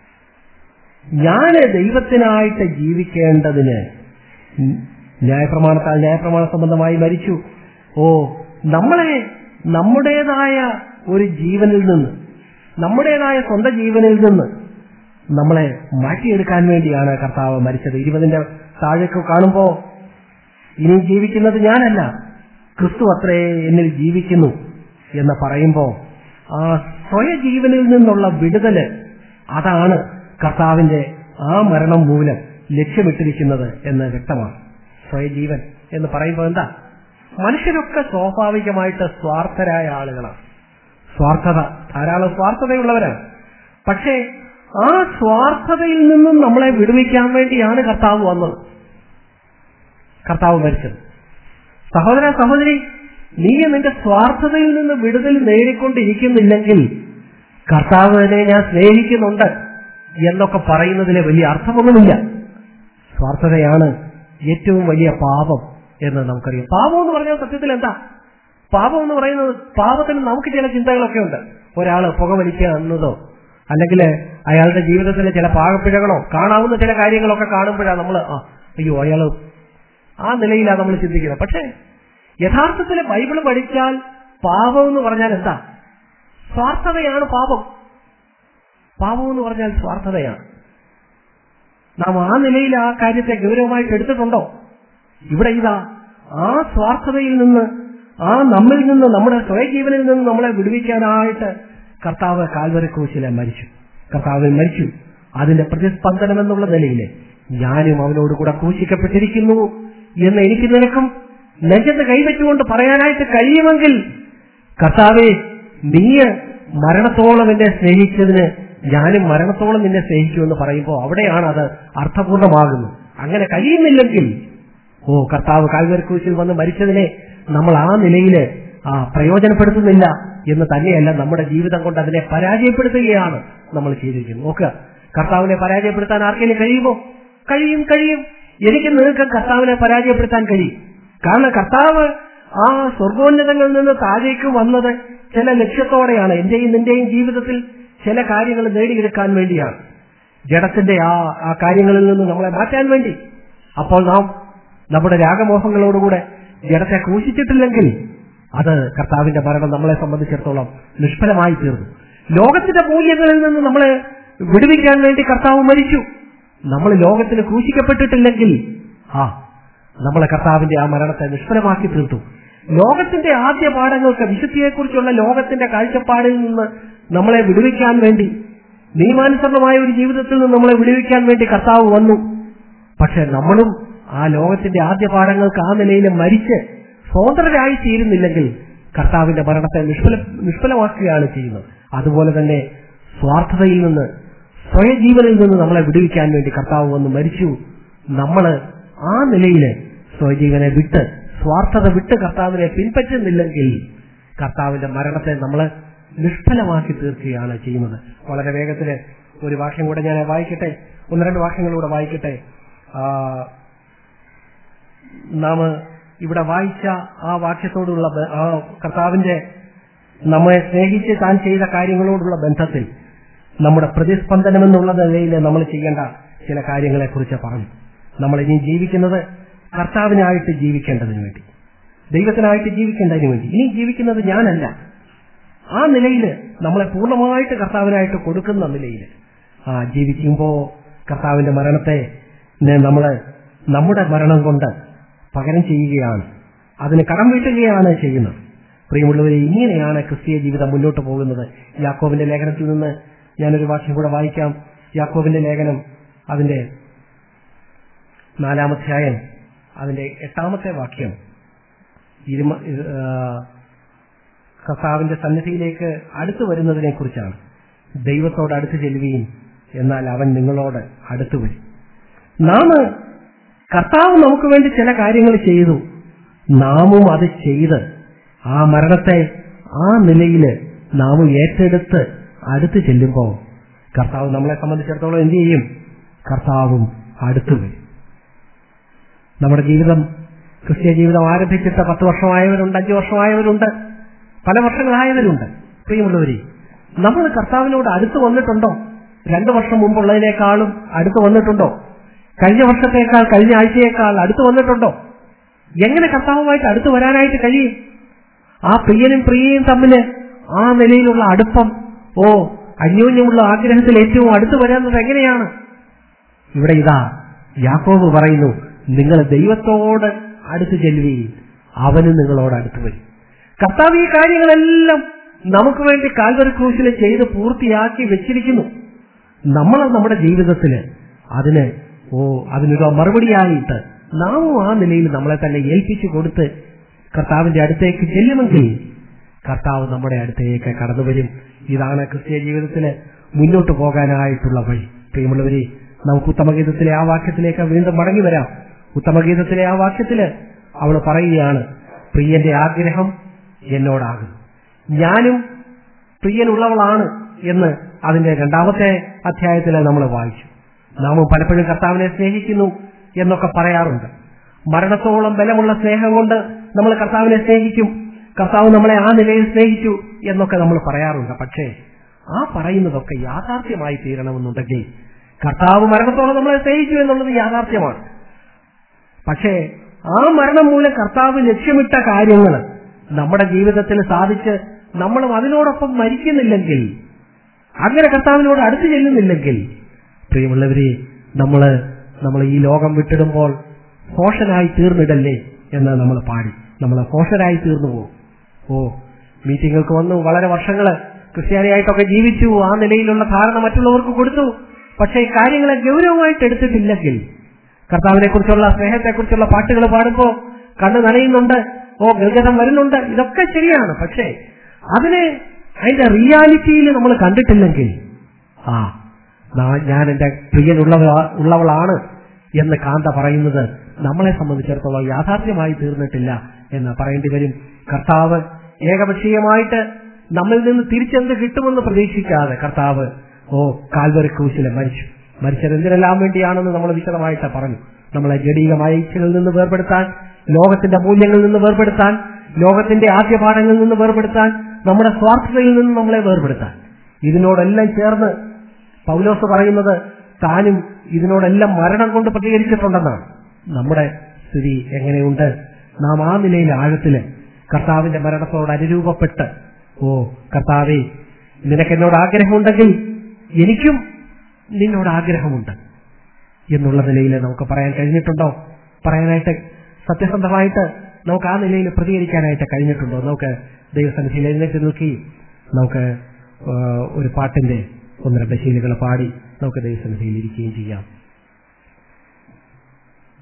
ഞാൻ ദൈവത്തിനായിട്ട് ജീവിക്കേണ്ടതിന് ന്യായപ്രമാണത്താൽ ന്യായപ്രമാണ സംബന്ധമായി മരിച്ചു ഓ നമ്മളെ നമ്മുടേതായ ഒരു ജീവനിൽ നിന്ന് നമ്മുടേതായ സ്വന്തം ജീവനിൽ നിന്ന് നമ്മളെ മാറ്റിയെടുക്കാൻ വേണ്ടിയാണ് കർത്താവ് മരിച്ചത് ഇരുപതിന്റെ താഴേക്ക് കാണുമ്പോ ഇനി ജീവിക്കുന്നത് ഞാനല്ല ക്രിസ്തു അത്രേ എന്നിൽ ജീവിക്കുന്നു എന്ന് പറയുമ്പോ ആ സ്വയജീവനിൽ നിന്നുള്ള വിടുതല് അതാണ് കർത്താവിന്റെ ആ മരണം മൂലം ലക്ഷ്യമിട്ടിരിക്കുന്നത് എന്ന് വ്യക്തമാണ് സ്വയജീവൻ എന്ന് പറയുമ്പോൾ എന്താ മനുഷ്യരൊക്കെ സ്വാഭാവികമായിട്ട് സ്വാർത്ഥരായ ആളുകളാണ് സ്വാർത്ഥത ധാരാളം സ്വാർത്ഥതയുള്ളവരാണ് പക്ഷേ ആ സ്വാർത്ഥതയിൽ നിന്നും നമ്മളെ വിടുവിക്കാൻ വേണ്ടിയാണ് കർത്താവ് വന്നത് കർത്താവ് മരിച്ചത് സഹോദര സഹോദരി നീ നിന്റെ സ്വാർത്ഥതയിൽ നിന്ന് വിടുതൽ നേടിക്കൊണ്ടിരിക്കുന്നില്ലെങ്കിൽ കർത്താവിനെ ഞാൻ സ്നേഹിക്കുന്നുണ്ട് എന്നൊക്കെ പറയുന്നതിലെ വലിയ അർത്ഥമൊന്നുമില്ല സ്വാർത്ഥതയാണ് ഏറ്റവും വലിയ പാപം എന്ന് നമുക്കറിയാം പാപം എന്ന് പറഞ്ഞാൽ സത്യത്തിൽ എന്താ പാപം എന്ന് പറയുന്നത് പാപത്തിന് നമുക്ക് ചില ചിന്തകളൊക്കെ ഉണ്ട് ഒരാള് പുകവലിക്കുക എന്നതോ അല്ലെങ്കിൽ അയാളുടെ ജീവിതത്തിലെ ചില പാകപ്പിഴകളോ കാണാവുന്ന ചില കാര്യങ്ങളൊക്കെ കാണുമ്പോഴാണ് നമ്മൾ ആ അയ്യോ അയാള് ആ നിലയിലാണ് നമ്മൾ ചിന്തിക്കുന്നത് പക്ഷേ യഥാർത്ഥത്തിൽ ബൈബിൾ പഠിച്ചാൽ പാപം എന്ന് പറഞ്ഞാൽ എന്താ സ്വാർത്ഥതയാണ് പാപം പാപം എന്ന് പറഞ്ഞാൽ സ്വാർത്ഥതയാണ് നാം ആ നിലയിൽ ആ കാര്യത്തെ ഗൗരവമായിട്ട് എടുത്തിട്ടുണ്ടോ ഇവിടെ ഇതാ ആ സ്വാർത്ഥതയിൽ നിന്ന് ആ നമ്മിൽ നിന്ന് നമ്മുടെ സ്വയജീവനിൽ നിന്ന് നമ്മളെ വിടുവിക്കാനായിട്ട് കർത്താവ് കാൽവരി ക്രൂശിലെ മരിച്ചു കർത്താവ് മരിച്ചു അതിന്റെ പ്രതിസ്പന്ദനം എന്നുള്ള നിലയിൽ ഞാനും അവനോട് കൂടെ ക്രൂശിക്കപ്പെട്ടിരിക്കുന്നു എന്ന് എനിക്ക് നിനക്കും നെഞ്ചത്ത് കൈവച്ചുകൊണ്ട് പറയാനായിട്ട് കഴിയുമെങ്കിൽ കർത്താവെ നീ മരണത്തോളം എന്നെ സ്നേഹിച്ചതിന് ഞാനും മരണത്തോളം നിന്നെ സ്നേഹിക്കുമെന്ന് പറയുമ്പോൾ അവിടെയാണ് അത് അർത്ഥപൂർണമാകുന്നത് അങ്ങനെ കഴിയുന്നില്ലെങ്കിൽ ഓ കർത്താവ് കാൽവരക്കൂശിൽ വന്ന് മരിച്ചതിനെ നമ്മൾ ആ നിലയിൽ ആ പ്രയോജനപ്പെടുത്തുന്നില്ല എന്ന് തന്നെയല്ല നമ്മുടെ ജീവിതം കൊണ്ട് അതിനെ പരാജയപ്പെടുത്തുകയാണ് നമ്മൾ ചെയ്തിരിക്കുന്നത് നോക്കുക കർത്താവിനെ പരാജയപ്പെടുത്താൻ ആർക്കെങ്കിലും കഴിയുമോ കഴിയും കഴിയും എനിക്ക് നിങ്ങൾക്ക് കർത്താവിനെ പരാജയപ്പെടുത്താൻ കഴിയും കാരണം കർത്താവ് ആ സ്വർഗോന്നതങ്ങളിൽ നിന്ന് താഴേക്ക് വന്നത് ചില ലക്ഷ്യത്തോടെയാണ് എന്റെയും നിന്റെയും ജീവിതത്തിൽ ചില കാര്യങ്ങൾ നേടിയെടുക്കാൻ വേണ്ടിയാണ് ജഡത്തിന്റെ ആ ആ കാര്യങ്ങളിൽ നിന്ന് നമ്മളെ മാറ്റാൻ വേണ്ടി അപ്പോൾ നാം നമ്മുടെ രാഗമോഹങ്ങളോടുകൂടെ ജഡത്തെ ക്രൂശിച്ചിട്ടില്ലെങ്കിൽ അത് കർത്താവിന്റെ മരണം നമ്മളെ സംബന്ധിച്ചിടത്തോളം നിഷ്ഫലമായി തീർന്നു ലോകത്തിന്റെ മൂല്യങ്ങളിൽ നിന്ന് നമ്മളെ വിടുവിക്കാൻ വേണ്ടി കർത്താവ് മരിച്ചു നമ്മൾ ലോകത്തിന് ക്രൂശിക്കപ്പെട്ടിട്ടില്ലെങ്കിൽ ആ നമ്മളെ കർത്താവിന്റെ ആ മരണത്തെ നിഷ്ഫലമാക്കി തീർത്തു ലോകത്തിന്റെ ആദ്യ പാഠങ്ങൾക്ക് വിശുദ്ധിയെക്കുറിച്ചുള്ള ലോകത്തിന്റെ കാഴ്ചപ്പാടിൽ നിന്ന് നമ്മളെ വിടുവിക്കാൻ വേണ്ടി നിയമാനുസൃതമായ ഒരു ജീവിതത്തിൽ നിന്ന് നമ്മളെ വിടുവിക്കാൻ വേണ്ടി കർത്താവ് വന്നു പക്ഷെ നമ്മളും ആ ലോകത്തിന്റെ ആദ്യ പാഠങ്ങൾക്ക് ആ നിലയിൽ മരിച്ച് സ്വതന്ത്രരായി തീരുന്നില്ലെങ്കിൽ കർത്താവിന്റെ മരണത്തെ നിഷ്ഫല നിഷ്ഫലമാക്കുകയാണ് ചെയ്യുന്നത് അതുപോലെ തന്നെ സ്വാർത്ഥതയിൽ നിന്ന് സ്വയജീവനിൽ നിന്ന് നമ്മളെ വിടുവിക്കാൻ വേണ്ടി കർത്താവ് വന്ന് മരിച്ചു നമ്മള് ആ നിലയിൽ സ്വയജീവനെ വിട്ട് സ്വാർത്ഥത വിട്ട് കർത്താവിനെ പിൻപറ്റുന്നില്ലെങ്കിൽ കർത്താവിന്റെ മരണത്തെ നമ്മൾ നിഷ്ഫലമാക്കി തീർക്കുകയാണ് ചെയ്യുന്നത് വളരെ വേഗത്തിൽ ഒരു വാക്യം കൂടെ ഞാൻ വായിക്കട്ടെ ഒന്ന് രണ്ട് വാക്യങ്ങളൂടെ വായിക്കട്ടെ ആ, നാം ഇവിടെ വായിച്ച ആ വാക്യത്തോടുള്ള ബ- ആ കർത്താവിന്റെ നമ്മെ സ്നേഹിച്ച് താൻ ചെയ്ത കാര്യങ്ങളോടുള്ള ബന്ധത്തിൽ നമ്മുടെ പ്രതിസ്പന്ദനം എന്നുള്ള നിലയിൽ നമ്മൾ ചെയ്യേണ്ട ചില കാര്യങ്ങളെ കുറിച്ച് പറഞ്ഞു നമ്മൾ ഇനി ജീവിക്കുന്നത് കർത്താവിനായിട്ട് ജീവിക്കേണ്ടതിന് വേണ്ടി ദൈവത്തിനായിട്ട് ജീവിക്കേണ്ടതിന് വേണ്ടി ഇനി ജീവിക്കുന്നത് ഞാനല്ല ആ നിലയിൽ നമ്മളെ പൂർണ്ണമായിട്ട് കർത്താവിനായിട്ട് കൊടുക്കുന്ന നിലയിൽ ആ ജീവിക്കുമ്പോ കർത്താവിന്റെ മരണത്തെ നെ നമ്മള് നമ്മുടെ മരണം കൊണ്ട് പകരം ചെയ്യുകയാണ് അതിന് കടം വീട്ടുകയാണ് ചെയ്യുന്നത് പ്രിയമുള്ളവരെ ഇങ്ങനെയാണ് ക്രിസ്തീയ ജീവിതം മുന്നോട്ട് പോകുന്നത് യാക്കോവിന്റെ ലേഖനത്തിൽ നിന്ന് ഞാനൊരു വാക്യം കൂടെ വായിക്കാം യാക്കോവിന്റെ ലേഖനം അതിന്റെ നാലാമധ്യായം അതിന്റെ എട്ടാമത്തെ വാക്യം ഇരുമ ആ, കർത്താവിന്റെ സന്നിധിയിലേക്ക് അടുത്തു വരുന്നതിനെ കുറിച്ചാണ് ദൈവത്തോട് അടുത്ത് ചെല്ലുകയും എന്നാൽ അവൻ നിങ്ങളോട് അടുത്തു വരും നാം കർത്താവ് നമുക്ക് വേണ്ടി ചില കാര്യങ്ങൾ ചെയ്തു നാമും അത് ചെയ്ത് ആ മരണത്തെ ആ നിലയിൽ നാം ഏറ്റെടുത്ത് അടുത്ത് ചെല്ലുമ്പോൾ കർത്താവ് നമ്മളെ സംബന്ധിച്ചിടത്തോളം എന്ത് ചെയ്യും കർത്താവും അടുത്തു വരും നമ്മുടെ ജീവിതം ക്രിസ്ത്യ ജീവിതം ആരംഭിച്ചിട്ട് പത്ത് വർഷമായവരുണ്ട് അഞ്ചു വർഷമായവരുണ്ട് പല വർഷങ്ങളായവരുണ്ട് പ്രിയമുള്ളവരെ നമ്മൾ കർത്താവിനോട് അടുത്ത് വന്നിട്ടുണ്ടോ രണ്ടു വർഷം മുമ്പുള്ളതിനേക്കാളും അടുത്ത് വന്നിട്ടുണ്ടോ കഴിഞ്ഞ വർഷത്തേക്കാൾ കഴിഞ്ഞ ആഴ്ചയേക്കാൾ അടുത്ത് വന്നിട്ടുണ്ടോ എങ്ങനെ കർത്താവുമായിട്ട് അടുത്ത് വരാനായിട്ട് കഴിയും ആ പ്രിയനും പ്രിയയും തമ്മിൽ ആ നിലയിലുള്ള അടുപ്പം ഓ അന്യോന്യമുള്ള ആഗ്രഹത്തിൽ ഏറ്റവും അടുത്ത് വരാന്നത് എങ്ങനെയാണ് ഇവിടെ ഇതാ യാക്കോബ് പറയുന്നു നിങ്ങൾ ദൈവത്തോട് അടുത്ത് ചെല്ലുകയും അവന് നിങ്ങളോട് അടുത്ത് വരും കർത്താവ് ഈ കാര്യങ്ങളെല്ലാം നമുക്ക് വേണ്ടി കാൽവറി ക്രൂശിൽ ചെയ്ത് പൂർത്തിയാക്കി വെച്ചിരിക്കുന്നു നമ്മൾ നമ്മുടെ ജീവിതത്തില് അതിന് ഓ അതിനൊരു മറുപടിയായിട്ട് നാമും ആ നിലയിൽ നമ്മളെ തന്നെ ഏൽപ്പിച്ചു കൊടുത്ത് കർത്താവിന്റെ അടുത്തേക്ക് ചെല്ലുമെങ്കിൽ കർത്താവ് നമ്മുടെ അടുത്തേക്ക് കടന്നു വരും ഇതാണ് ക്രിസ്തീയ ജീവിതത്തിന് മുന്നോട്ട് പോകാനായിട്ടുള്ള വഴി പ്രിയമുള്ളവരെ നമുക്ക് ഉത്തമഗീതത്തിലെ ആ വാക്യത്തിലേക്ക് വീണ്ടും മടങ്ങി വരാം ഉത്തമഗീതത്തിലെ ആ വാക്യത്തില് അവൾ പറയുകയാണ് പ്രിയന്റെ ആഗ്രഹം എന്നോടാകും ഞാനും പ്രിയനുള്ളവളാണ് എന്ന് അതിന്റെ രണ്ടാമത്തെ അധ്യായത്തിൽ നമ്മൾ വായിച്ചു നാം പലപ്പോഴും കർത്താവിനെ സ്നേഹിക്കുന്നു എന്നൊക്കെ പറയാറുണ്ട് മരണത്തോളം ബലമുള്ള സ്നേഹം കൊണ്ട് നമ്മൾ കർത്താവിനെ സ്നേഹിക്കും കർത്താവ് നമ്മളെ ആ നിലയിൽ സ്നേഹിച്ചു എന്നൊക്കെ നമ്മൾ പറയാറുണ്ട് പക്ഷേ ആ പറയുന്നതൊക്കെ യാഥാർത്ഥ്യമായി തീരണമെന്നുണ്ടെങ്കിൽ കർത്താവ് മരണത്തോളം നമ്മളെ സ്നേഹിച്ചു എന്നുള്ളത് യാഥാർത്ഥ്യമാണ് പക്ഷേ ആ മരണം മൂലം കർത്താവ് ലക്ഷ്യമിട്ട കാര്യങ്ങൾ നമ്മുടെ ജീവിതത്തിൽ സാധിച്ച് നമ്മളും അതിനോടൊപ്പം മരിക്കുന്നില്ലെങ്കിൽ അങ്ങനെ കർത്താവിനോട് അടുത്ത് ചെല്ലുന്നില്ലെങ്കിൽ പ്രിയമുള്ളവരെ നമ്മള് നമ്മൾ ഈ ലോകം വിട്ടിടുമ്പോൾ ഭോഷനായി തീർന്നിടല്ലേ എന്ന് നമ്മൾ പാടി നമ്മൾ ഭോഷരായി തീർന്നു പോകും ഓ മീറ്റിങ്ങുകൾക്ക് വന്നു വളരെ വർഷങ്ങള് ക്രിസ്ത്യാനിയായിട്ടൊക്കെ ജീവിച്ചു ആ നിലയിലുള്ള ധാരണ മറ്റുള്ളവർക്ക് കൊടുത്തു പക്ഷേ ഈ കാര്യങ്ങളെ ഗൗരവമായിട്ട് എടുത്തിട്ടില്ലെങ്കിൽ കർത്താവിനെ കുറിച്ചുള്ള സ്നേഹത്തെ കുറിച്ചുള്ള പാട്ടുകൾ പാടുമ്പോ കണ്ണ് നനയുന്നുണ്ട് ഓ ഗൽഗതം വരുന്നുണ്ട് ഇതൊക്കെ ശരിയാണ് പക്ഷേ അതിനെ അതിന്റെ റിയാലിറ്റിയിൽ നമ്മൾ കണ്ടിട്ടില്ലെങ്കിൽ ആ നാ- ഞാൻ എന്റെ പ്രിയനുള്ളവ ഉള്ളവളാണ് എന്ന് കാന്ത പറയുന്നത് നമ്മളെ സംബന്ധിച്ചിടത്തോളം യാഥാർത്ഥ്യമായി തീർന്നിട്ടില്ല എന്ന് പറയേണ്ടി വരും കർത്താവ് ഏകപക്ഷീയമായിട്ട് നമ്മിൽ നിന്ന് തിരിച്ചെന്ത് കിട്ടുമെന്ന് പ്രതീക്ഷിക്കാതെ കർത്താവ് ഓ കാൽവറി ക്രൂശിലെ മരിച്ചു മരിച്ചത് എന്തിനെല്ലാം വേണ്ടിയാണെന്ന് നമ്മൾ വിശദമായിട്ട് പറഞ്ഞു നമ്മളെ ജടീകമായ ഇച്ഛകളിൽ നിന്ന് വേർപെടുത്താൻ ലോകത്തിന്റെ മൂല്യങ്ങളിൽ നിന്ന് വേർപെടുത്താൻ ലോകത്തിന്റെ ആദ്യപാഠങ്ങളിൽ നിന്ന് വേർപെടുത്താൻ നമ്മുടെ സ്വാർത്ഥതയിൽ നിന്ന് നമ്മളെ വേർപെടുത്താൻ ഇതിനോടെല്ലാം ചേർന്ന് പൗലോസ് പറയുന്നത് താനും ഇതിനോടെല്ലാം മരണം കൊണ്ട് പ്രതികരിച്ചിട്ടുണ്ടെന്നാണ് നമ്മുടെ സ്ഥിതി എങ്ങനെയുണ്ട് നാം ആ നിലയിൽ ആഴത്തില് കർത്താവിന്റെ മരണത്തോട് അനുരൂപപ്പെട്ട് ഓ കർത്താവേ നിനക്കെന്നോട് ആഗ്രഹമുണ്ടെങ്കിൽ എനിക്കും നിന്നോട് ആഗ്രഹമുണ്ട് എന്നുള്ള നിലയിൽ നമുക്ക് പറയാൻ കഴിഞ്ഞിട്ടുണ്ടോ പറയാനായിട്ട് സത്യസന്ധമായിട്ട് നമുക്ക് ആ നിലയിൽ പ്രതികരിക്കാനായിട്ട് കഴിഞ്ഞിട്ടുണ്ടോ നമുക്ക് ദൈവസന്നിധിയിൽ എഴുന്നേറ്റ് നിൽക്കുകയും നമുക്ക് ആ, ഒരു പാട്ടിന്റെ ഒന്ന് രണ്ട് ശീലുകൾ പാടി നമുക്ക് ദൈവസന്നിധിയിൽ ഇരിക്കുകയും ചെയ്യാം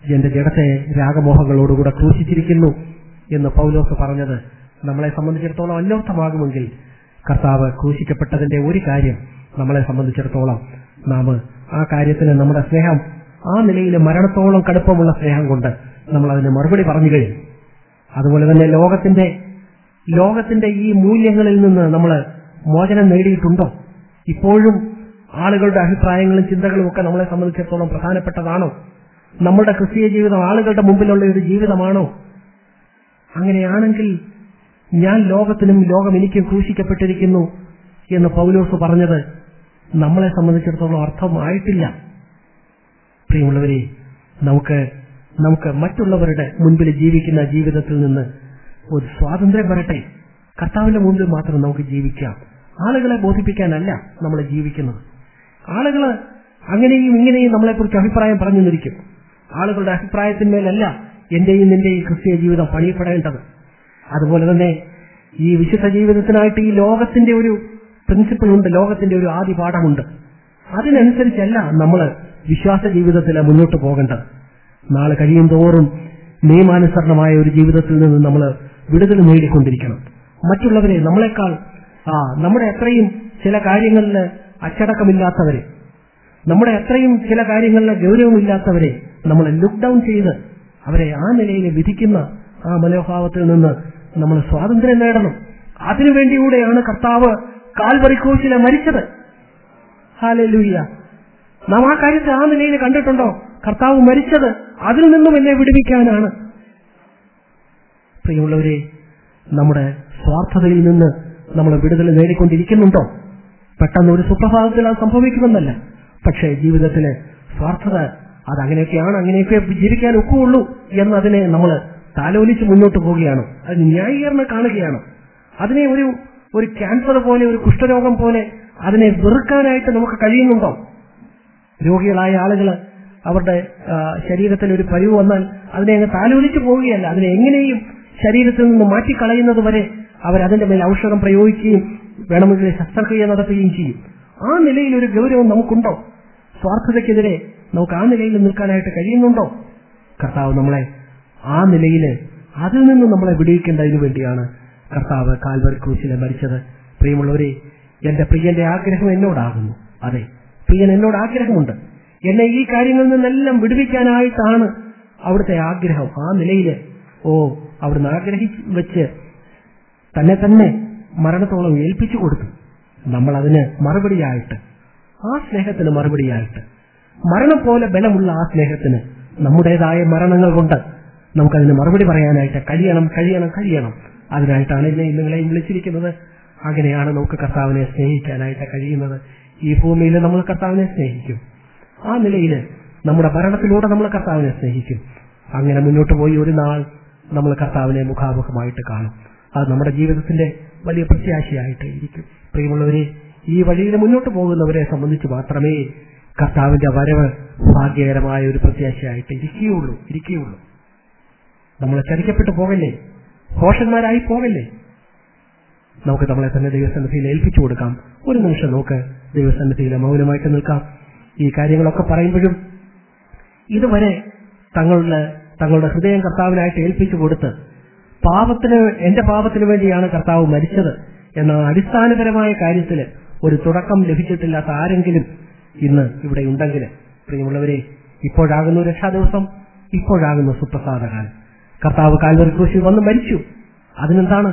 എന്റെ ജഡത്തെ രാഗമോഹങ്ങളോടുകൂടെ ക്രൂശിച്ചിരിക്കുന്നു എന്ന് പൗലോസ് പറഞ്ഞത് നമ്മളെ സംബന്ധിച്ചിടത്തോളം അന്വർത്ഥമാകുമെങ്കിൽ കർത്താവ് ക്രൂശിക്കപ്പെട്ടതിന്റെ ഒരു കാര്യം നമ്മളെ സംബന്ധിച്ചിടത്തോളം നാം ആ കാര്യത്തിന് നമ്മുടെ സ്നേഹം ആ നിലയിൽ മരണത്തോളം കടുപ്പമുള്ള സ്നേഹം കൊണ്ട് നമ്മൾ അതിന് മറുപടി പറഞ്ഞു കഴിയും അതുപോലെ തന്നെ ലോകത്തിന്റെ ലോകത്തിന്റെ ഈ മൂല്യങ്ങളിൽ നിന്ന് നമ്മൾ മോചനം നേടിയിട്ടുണ്ടോ ഇപ്പോഴും ആളുകളുടെ അഭിപ്രായങ്ങളും ചിന്തകളും ഒക്കെ നമ്മളെ സംബന്ധിച്ചിടത്തോളം പ്രധാനപ്പെട്ടതാണോ നമ്മുടെ ക്രിസ്തീയ ജീവിതം ആളുകളുടെ മുമ്പിലുള്ള ഒരു ജീവിതമാണോ അങ്ങനെയാണെങ്കിൽ ഞാൻ ലോകത്തിനും ലോകം എനിക്കും ക്രൂശിക്കപ്പെട്ടിരിക്കുന്നു എന്ന് പൗലോസ് പറഞ്ഞത് നമ്മളെ സംബന്ധിച്ചിടത്തോളം അർത്ഥമായിട്ടില്ല പ്രിയമുള്ളവരെ നമുക്ക് നമുക്ക് മറ്റുള്ളവരുടെ മുൻപിൽ ജീവിക്കുന്ന ജീവിതത്തിൽ നിന്ന് ഒരു സ്വാതന്ത്ര്യം വരട്ടെ കർത്താവിന്റെ മുമ്പിൽ മാത്രം നമുക്ക് ജീവിക്കാം ആളുകളെ ബോധിപ്പിക്കാനല്ല നമ്മൾ ജീവിക്കുന്നത് ആളുകൾ അങ്ങനെയും ഇങ്ങനെയും നമ്മളെക്കുറിച്ച് അഭിപ്രായം പറഞ്ഞു നിൽക്കും ആളുകളുടെ അഭിപ്രായത്തിന്മേലല്ല എന്റെയും നിന്റെയും ക്രിസ്തീയ ജീവിതം പണിയപ്പെടേണ്ടത് അതുപോലെ തന്നെ ഈ വിശുദ്ധ ജീവിതത്തിനായിട്ട് ഈ ലോകത്തിന്റെ ഒരു പ്രിൻസിപ്പിൾ ഉണ്ട് ലോകത്തിന്റെ ഒരു ആദ്യ പാഠമുണ്ട് അതിനനുസരിച്ചല്ല നമ്മൾ വിശ്വാസ ജീവിതത്തിൽ മുന്നോട്ട് പോകേണ്ടത് നാളെ കഴിയും തോറും നിയമാനുസരണമായ ഒരു ജീവിതത്തിൽ നിന്ന് നമ്മൾ വിടുതൽ നേടിക്കൊണ്ടിരിക്കണം മറ്റുള്ളവരെ നമ്മളെക്കാൾ ആ നമ്മുടെ അത്രയും ചില കാര്യങ്ങളിൽ അച്ചടക്കമില്ലാത്തവരെ നമ്മുടെ അത്രയും ചില കാര്യങ്ങളിൽ ഗൗരവമില്ലാത്തവരെ നമ്മൾ ലുക്ക് ഡൗൺ ചെയ്ത് അവരെ ആ നിലയിൽ വിധിക്കുന്ന ആ മനോഭാവത്തിൽ നിന്ന് നമ്മൾ സ്വാതന്ത്ര്യം നേടണം അതിനുവേണ്ടിയൂടെയാണ് കർത്താവ് കാൽവറിക്കോശിലെ മരിച്ചത് ഹാലലൂയ്യ നാം ആ കാര്യത്തെ ആ നിലയിൽ കണ്ടിട്ടുണ്ടോ കർത്താവ് മരിച്ചത് അതിൽ നിന്നും എന്നെ വിടുവിക്കാനാണ് പ്രിയമുള്ളവരെ നമ്മുടെ സ്വാർത്ഥതയിൽ നിന്ന് നമ്മൾ വിടുതൽ നേടിക്കൊണ്ടിരിക്കുന്നുണ്ടോ പെട്ടെന്ന് ഒരു സുപ്രഭാതത്തിൽ അത് സംഭവിക്കുമെന്നല്ല പക്ഷേ ജീവിതത്തിലെ സ്വാർത്ഥത അത് അങ്ങനെയൊക്കെയാണ് അങ്ങനെയൊക്കെ ജീവിക്കാൻ ഒക്കുള്ളൂ എന്നതിനെ നമ്മൾ താലോലിച്ച് മുന്നോട്ട് പോവുകയാണ് അതിന് ന്യായീകരണം കാണുകയാണ് അതിനെ ഒരു ഒരു ക്യാൻസർ പോലെ ഒരു കുഷ്ഠരോഗം പോലെ അതിനെ വെറുക്കാനായിട്ട് നമുക്ക് കഴിയുന്നുണ്ടോ രോഗികളായ ആളുകൾ അവരുടെ ആ, ശരീരത്തിൽ ഒരു പരിവ് വന്നാൽ അതിനെ അങ്ങ് താലോലിച്ചു പോവുകയല്ല അതിനെ എങ്ങനെയും ശരീരത്തിൽ നിന്ന് മാറ്റിക്കളയുന്നത് വരെ അവർ അതിന്റെ മേൽ ഔഷധം പ്രയോഗിക്കുകയും വേണമെങ്കിൽ ശസ്ത്രക്രിയ നടത്തുകയും ചെയ്യും ആ നിലയിൽ ഒരു ഗൗരവം നമുക്കുണ്ടോ സ്വാർത്ഥതയ്ക്കെതിരെ നമുക്ക് ആ നിലയിൽ നിൽക്കാനായിട്ട് കഴിയുന്നുണ്ടോ കർത്താവ് നമ്മളെ ആ നിലയിൽ അതിൽ നിന്ന് നമ്മളെ വിടുവിക്കേണ്ടതിനു വേണ്ടിയാണ് കർത്താവ് കാൽവറി ക്രൂശിലെ മരിച്ചത് പ്രിയമുള്ളവരെ എന്റെ പ്രിയന്റെ ആഗ്രഹം എന്നോടാകുന്നു അതെ പ്രിയൻ എന്നോട് ആഗ്രഹമുണ്ട് എന്നെ ഈ കാര്യങ്ങളിൽ നിന്നെല്ലാം വിടുവിക്കാനായിട്ടാണ് അവിടുത്തെ ആഗ്രഹം ആ നിലയിൽ ഓ അവിടുന്ന് ആഗ്രഹിച്ച് വെച്ച് തന്നെ തന്നെ മരണത്തോളം ഏൽപ്പിച്ചു കൊടുത്തു നമ്മൾ അതിന് മറുപടിയായിട്ട് ആ സ്നേഹത്തിന് മറുപടിയായിട്ട് മരണം പോലെ ബലമുള്ള ആ സ്നേഹത്തിന് നമ്മുടേതായ മരണങ്ങൾ കൊണ്ട് നമുക്കതിന് മറുപടി പറയാനായിട്ട് കഴിയണം കഴിയണം കഴിയണം അതിനായിട്ടാണ് എന്നെ നിങ്ങളെയും വിളിച്ചിരിക്കുന്നത് അങ്ങനെയാണ് നമുക്ക് കർത്താവിനെ സ്നേഹിക്കാനായിട്ട് കഴിയുന്നത് ഈ ഭൂമിയിൽ നമ്മൾ കർത്താവിനെ സ്നേഹിക്കും ആ നിലയിൽ നമ്മുടെ ഭരണത്തിലൂടെ നമ്മൾ കർത്താവിനെ സ്നേഹിക്കും അങ്ങനെ മുന്നോട്ട് പോയി ഒരു നാൾ നമ്മൾ കർത്താവിനെ മുഖാമുഖമായിട്ട് കാണും അത് നമ്മുടെ ജീവിതത്തിന്റെ വലിയ പ്രത്യാശയായിട്ട് ഇരിക്കും പ്രിയമുള്ളവരെ ഈ വഴിയിൽ മുന്നോട്ട് പോകുന്നവരെ സംബന്ധിച്ച് മാത്രമേ കർത്താവിന്റെ വരവ് ഭാഗ്യകരമായ ഒരു പ്രത്യാശയായിട്ട് ഇരിക്കുകയുള്ളൂ ഇരിക്കുകയുള്ളൂ നമ്മൾ ചതിക്കപ്പെട്ടു പോകല്ലേ ഘോഷന്മാരായി പോകല്ലേ നമുക്ക് നമ്മളെ തന്നെ ദൈവസന്നിധിയിൽ ഏൽപ്പിച്ചു കൊടുക്കാം ഒരു നിമിഷം നമുക്ക് ദൈവസന്നിധിയിൽ മൗനമായിട്ട് നിൽക്കാം ഈ കാര്യങ്ങളൊക്കെ പറയുമ്പോഴും ഇതുവരെ തങ്ങളുടെ തങ്ങളുടെ ഹൃദയം കർത്താവിനായിട്ട് ഏൽപ്പിച്ചു കൊടുത്ത് പാപത്തിന് എന്റെ പാപത്തിന് വേണ്ടിയാണ് കർത്താവ് മരിച്ചത് എന്ന അടിസ്ഥാനപരമായ കാര്യത്തിൽ ഒരു തുടക്കം ലഭിച്ചിട്ടില്ലാത്ത ആരെങ്കിലും ഇന്ന് ഇവിടെ ഉണ്ടെങ്കിൽ പ്രിയമുള്ളവരെ ഇപ്പോഴാകുന്ന രക്ഷാ ദിവസം ഇപ്പോഴാകുന്ന സുപ്രസാദകാലം കർത്താവ് കാൽവറി ക്രൂശിൽ വന്ന് മരിച്ചു അതിനെന്താണ്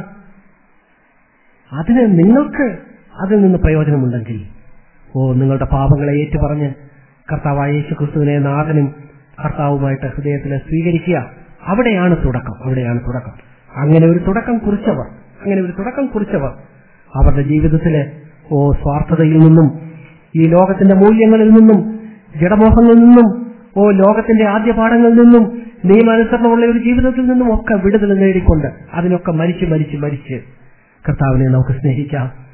അതിന് നിങ്ങൾക്ക് അതിൽ നിന്ന് പ്രയോജനമുണ്ടെങ്കിൽ ഓ നിങ്ങളുടെ പാപങ്ങളെ ഏറ്റുപറഞ്ഞ് കർത്താവായ യേശു ക്രിസ്തുവിനെ നാഥനും കർത്താവുമായിട്ട് ഹൃദയത്തിൽ സ്വീകരിക്കുക അവിടെയാണ് തുടക്കം അവിടെയാണ് തുടക്കം അങ്ങനെ ഒരു തുടക്കം കുറിച്ചവർ അങ്ങനെ ഒരു തുടക്കം കുറിച്ചവർ അവരുടെ ജീവിതത്തിലെ ഓ സ്വാർത്ഥതയിൽ നിന്നും ഈ ലോകത്തിന്റെ മൂല്യങ്ങളിൽ നിന്നും ജഡമോഹങ്ങളിൽ നിന്നും ഓ ലോകത്തിന്റെ ആദ്യ പാഠങ്ങളിൽ നിന്നും നിയമാനുസരണമുള്ള ഒരു ജീവിതത്തിൽ നിന്നും ഒക്കെ വിടുതൽ നേടിക്കൊണ്ട് അതിനൊക്കെ മരിച്ച് മരിച്ച് മരിച്ച് കർത്താവിനെ നമുക്ക് സ്നേഹിക്കാം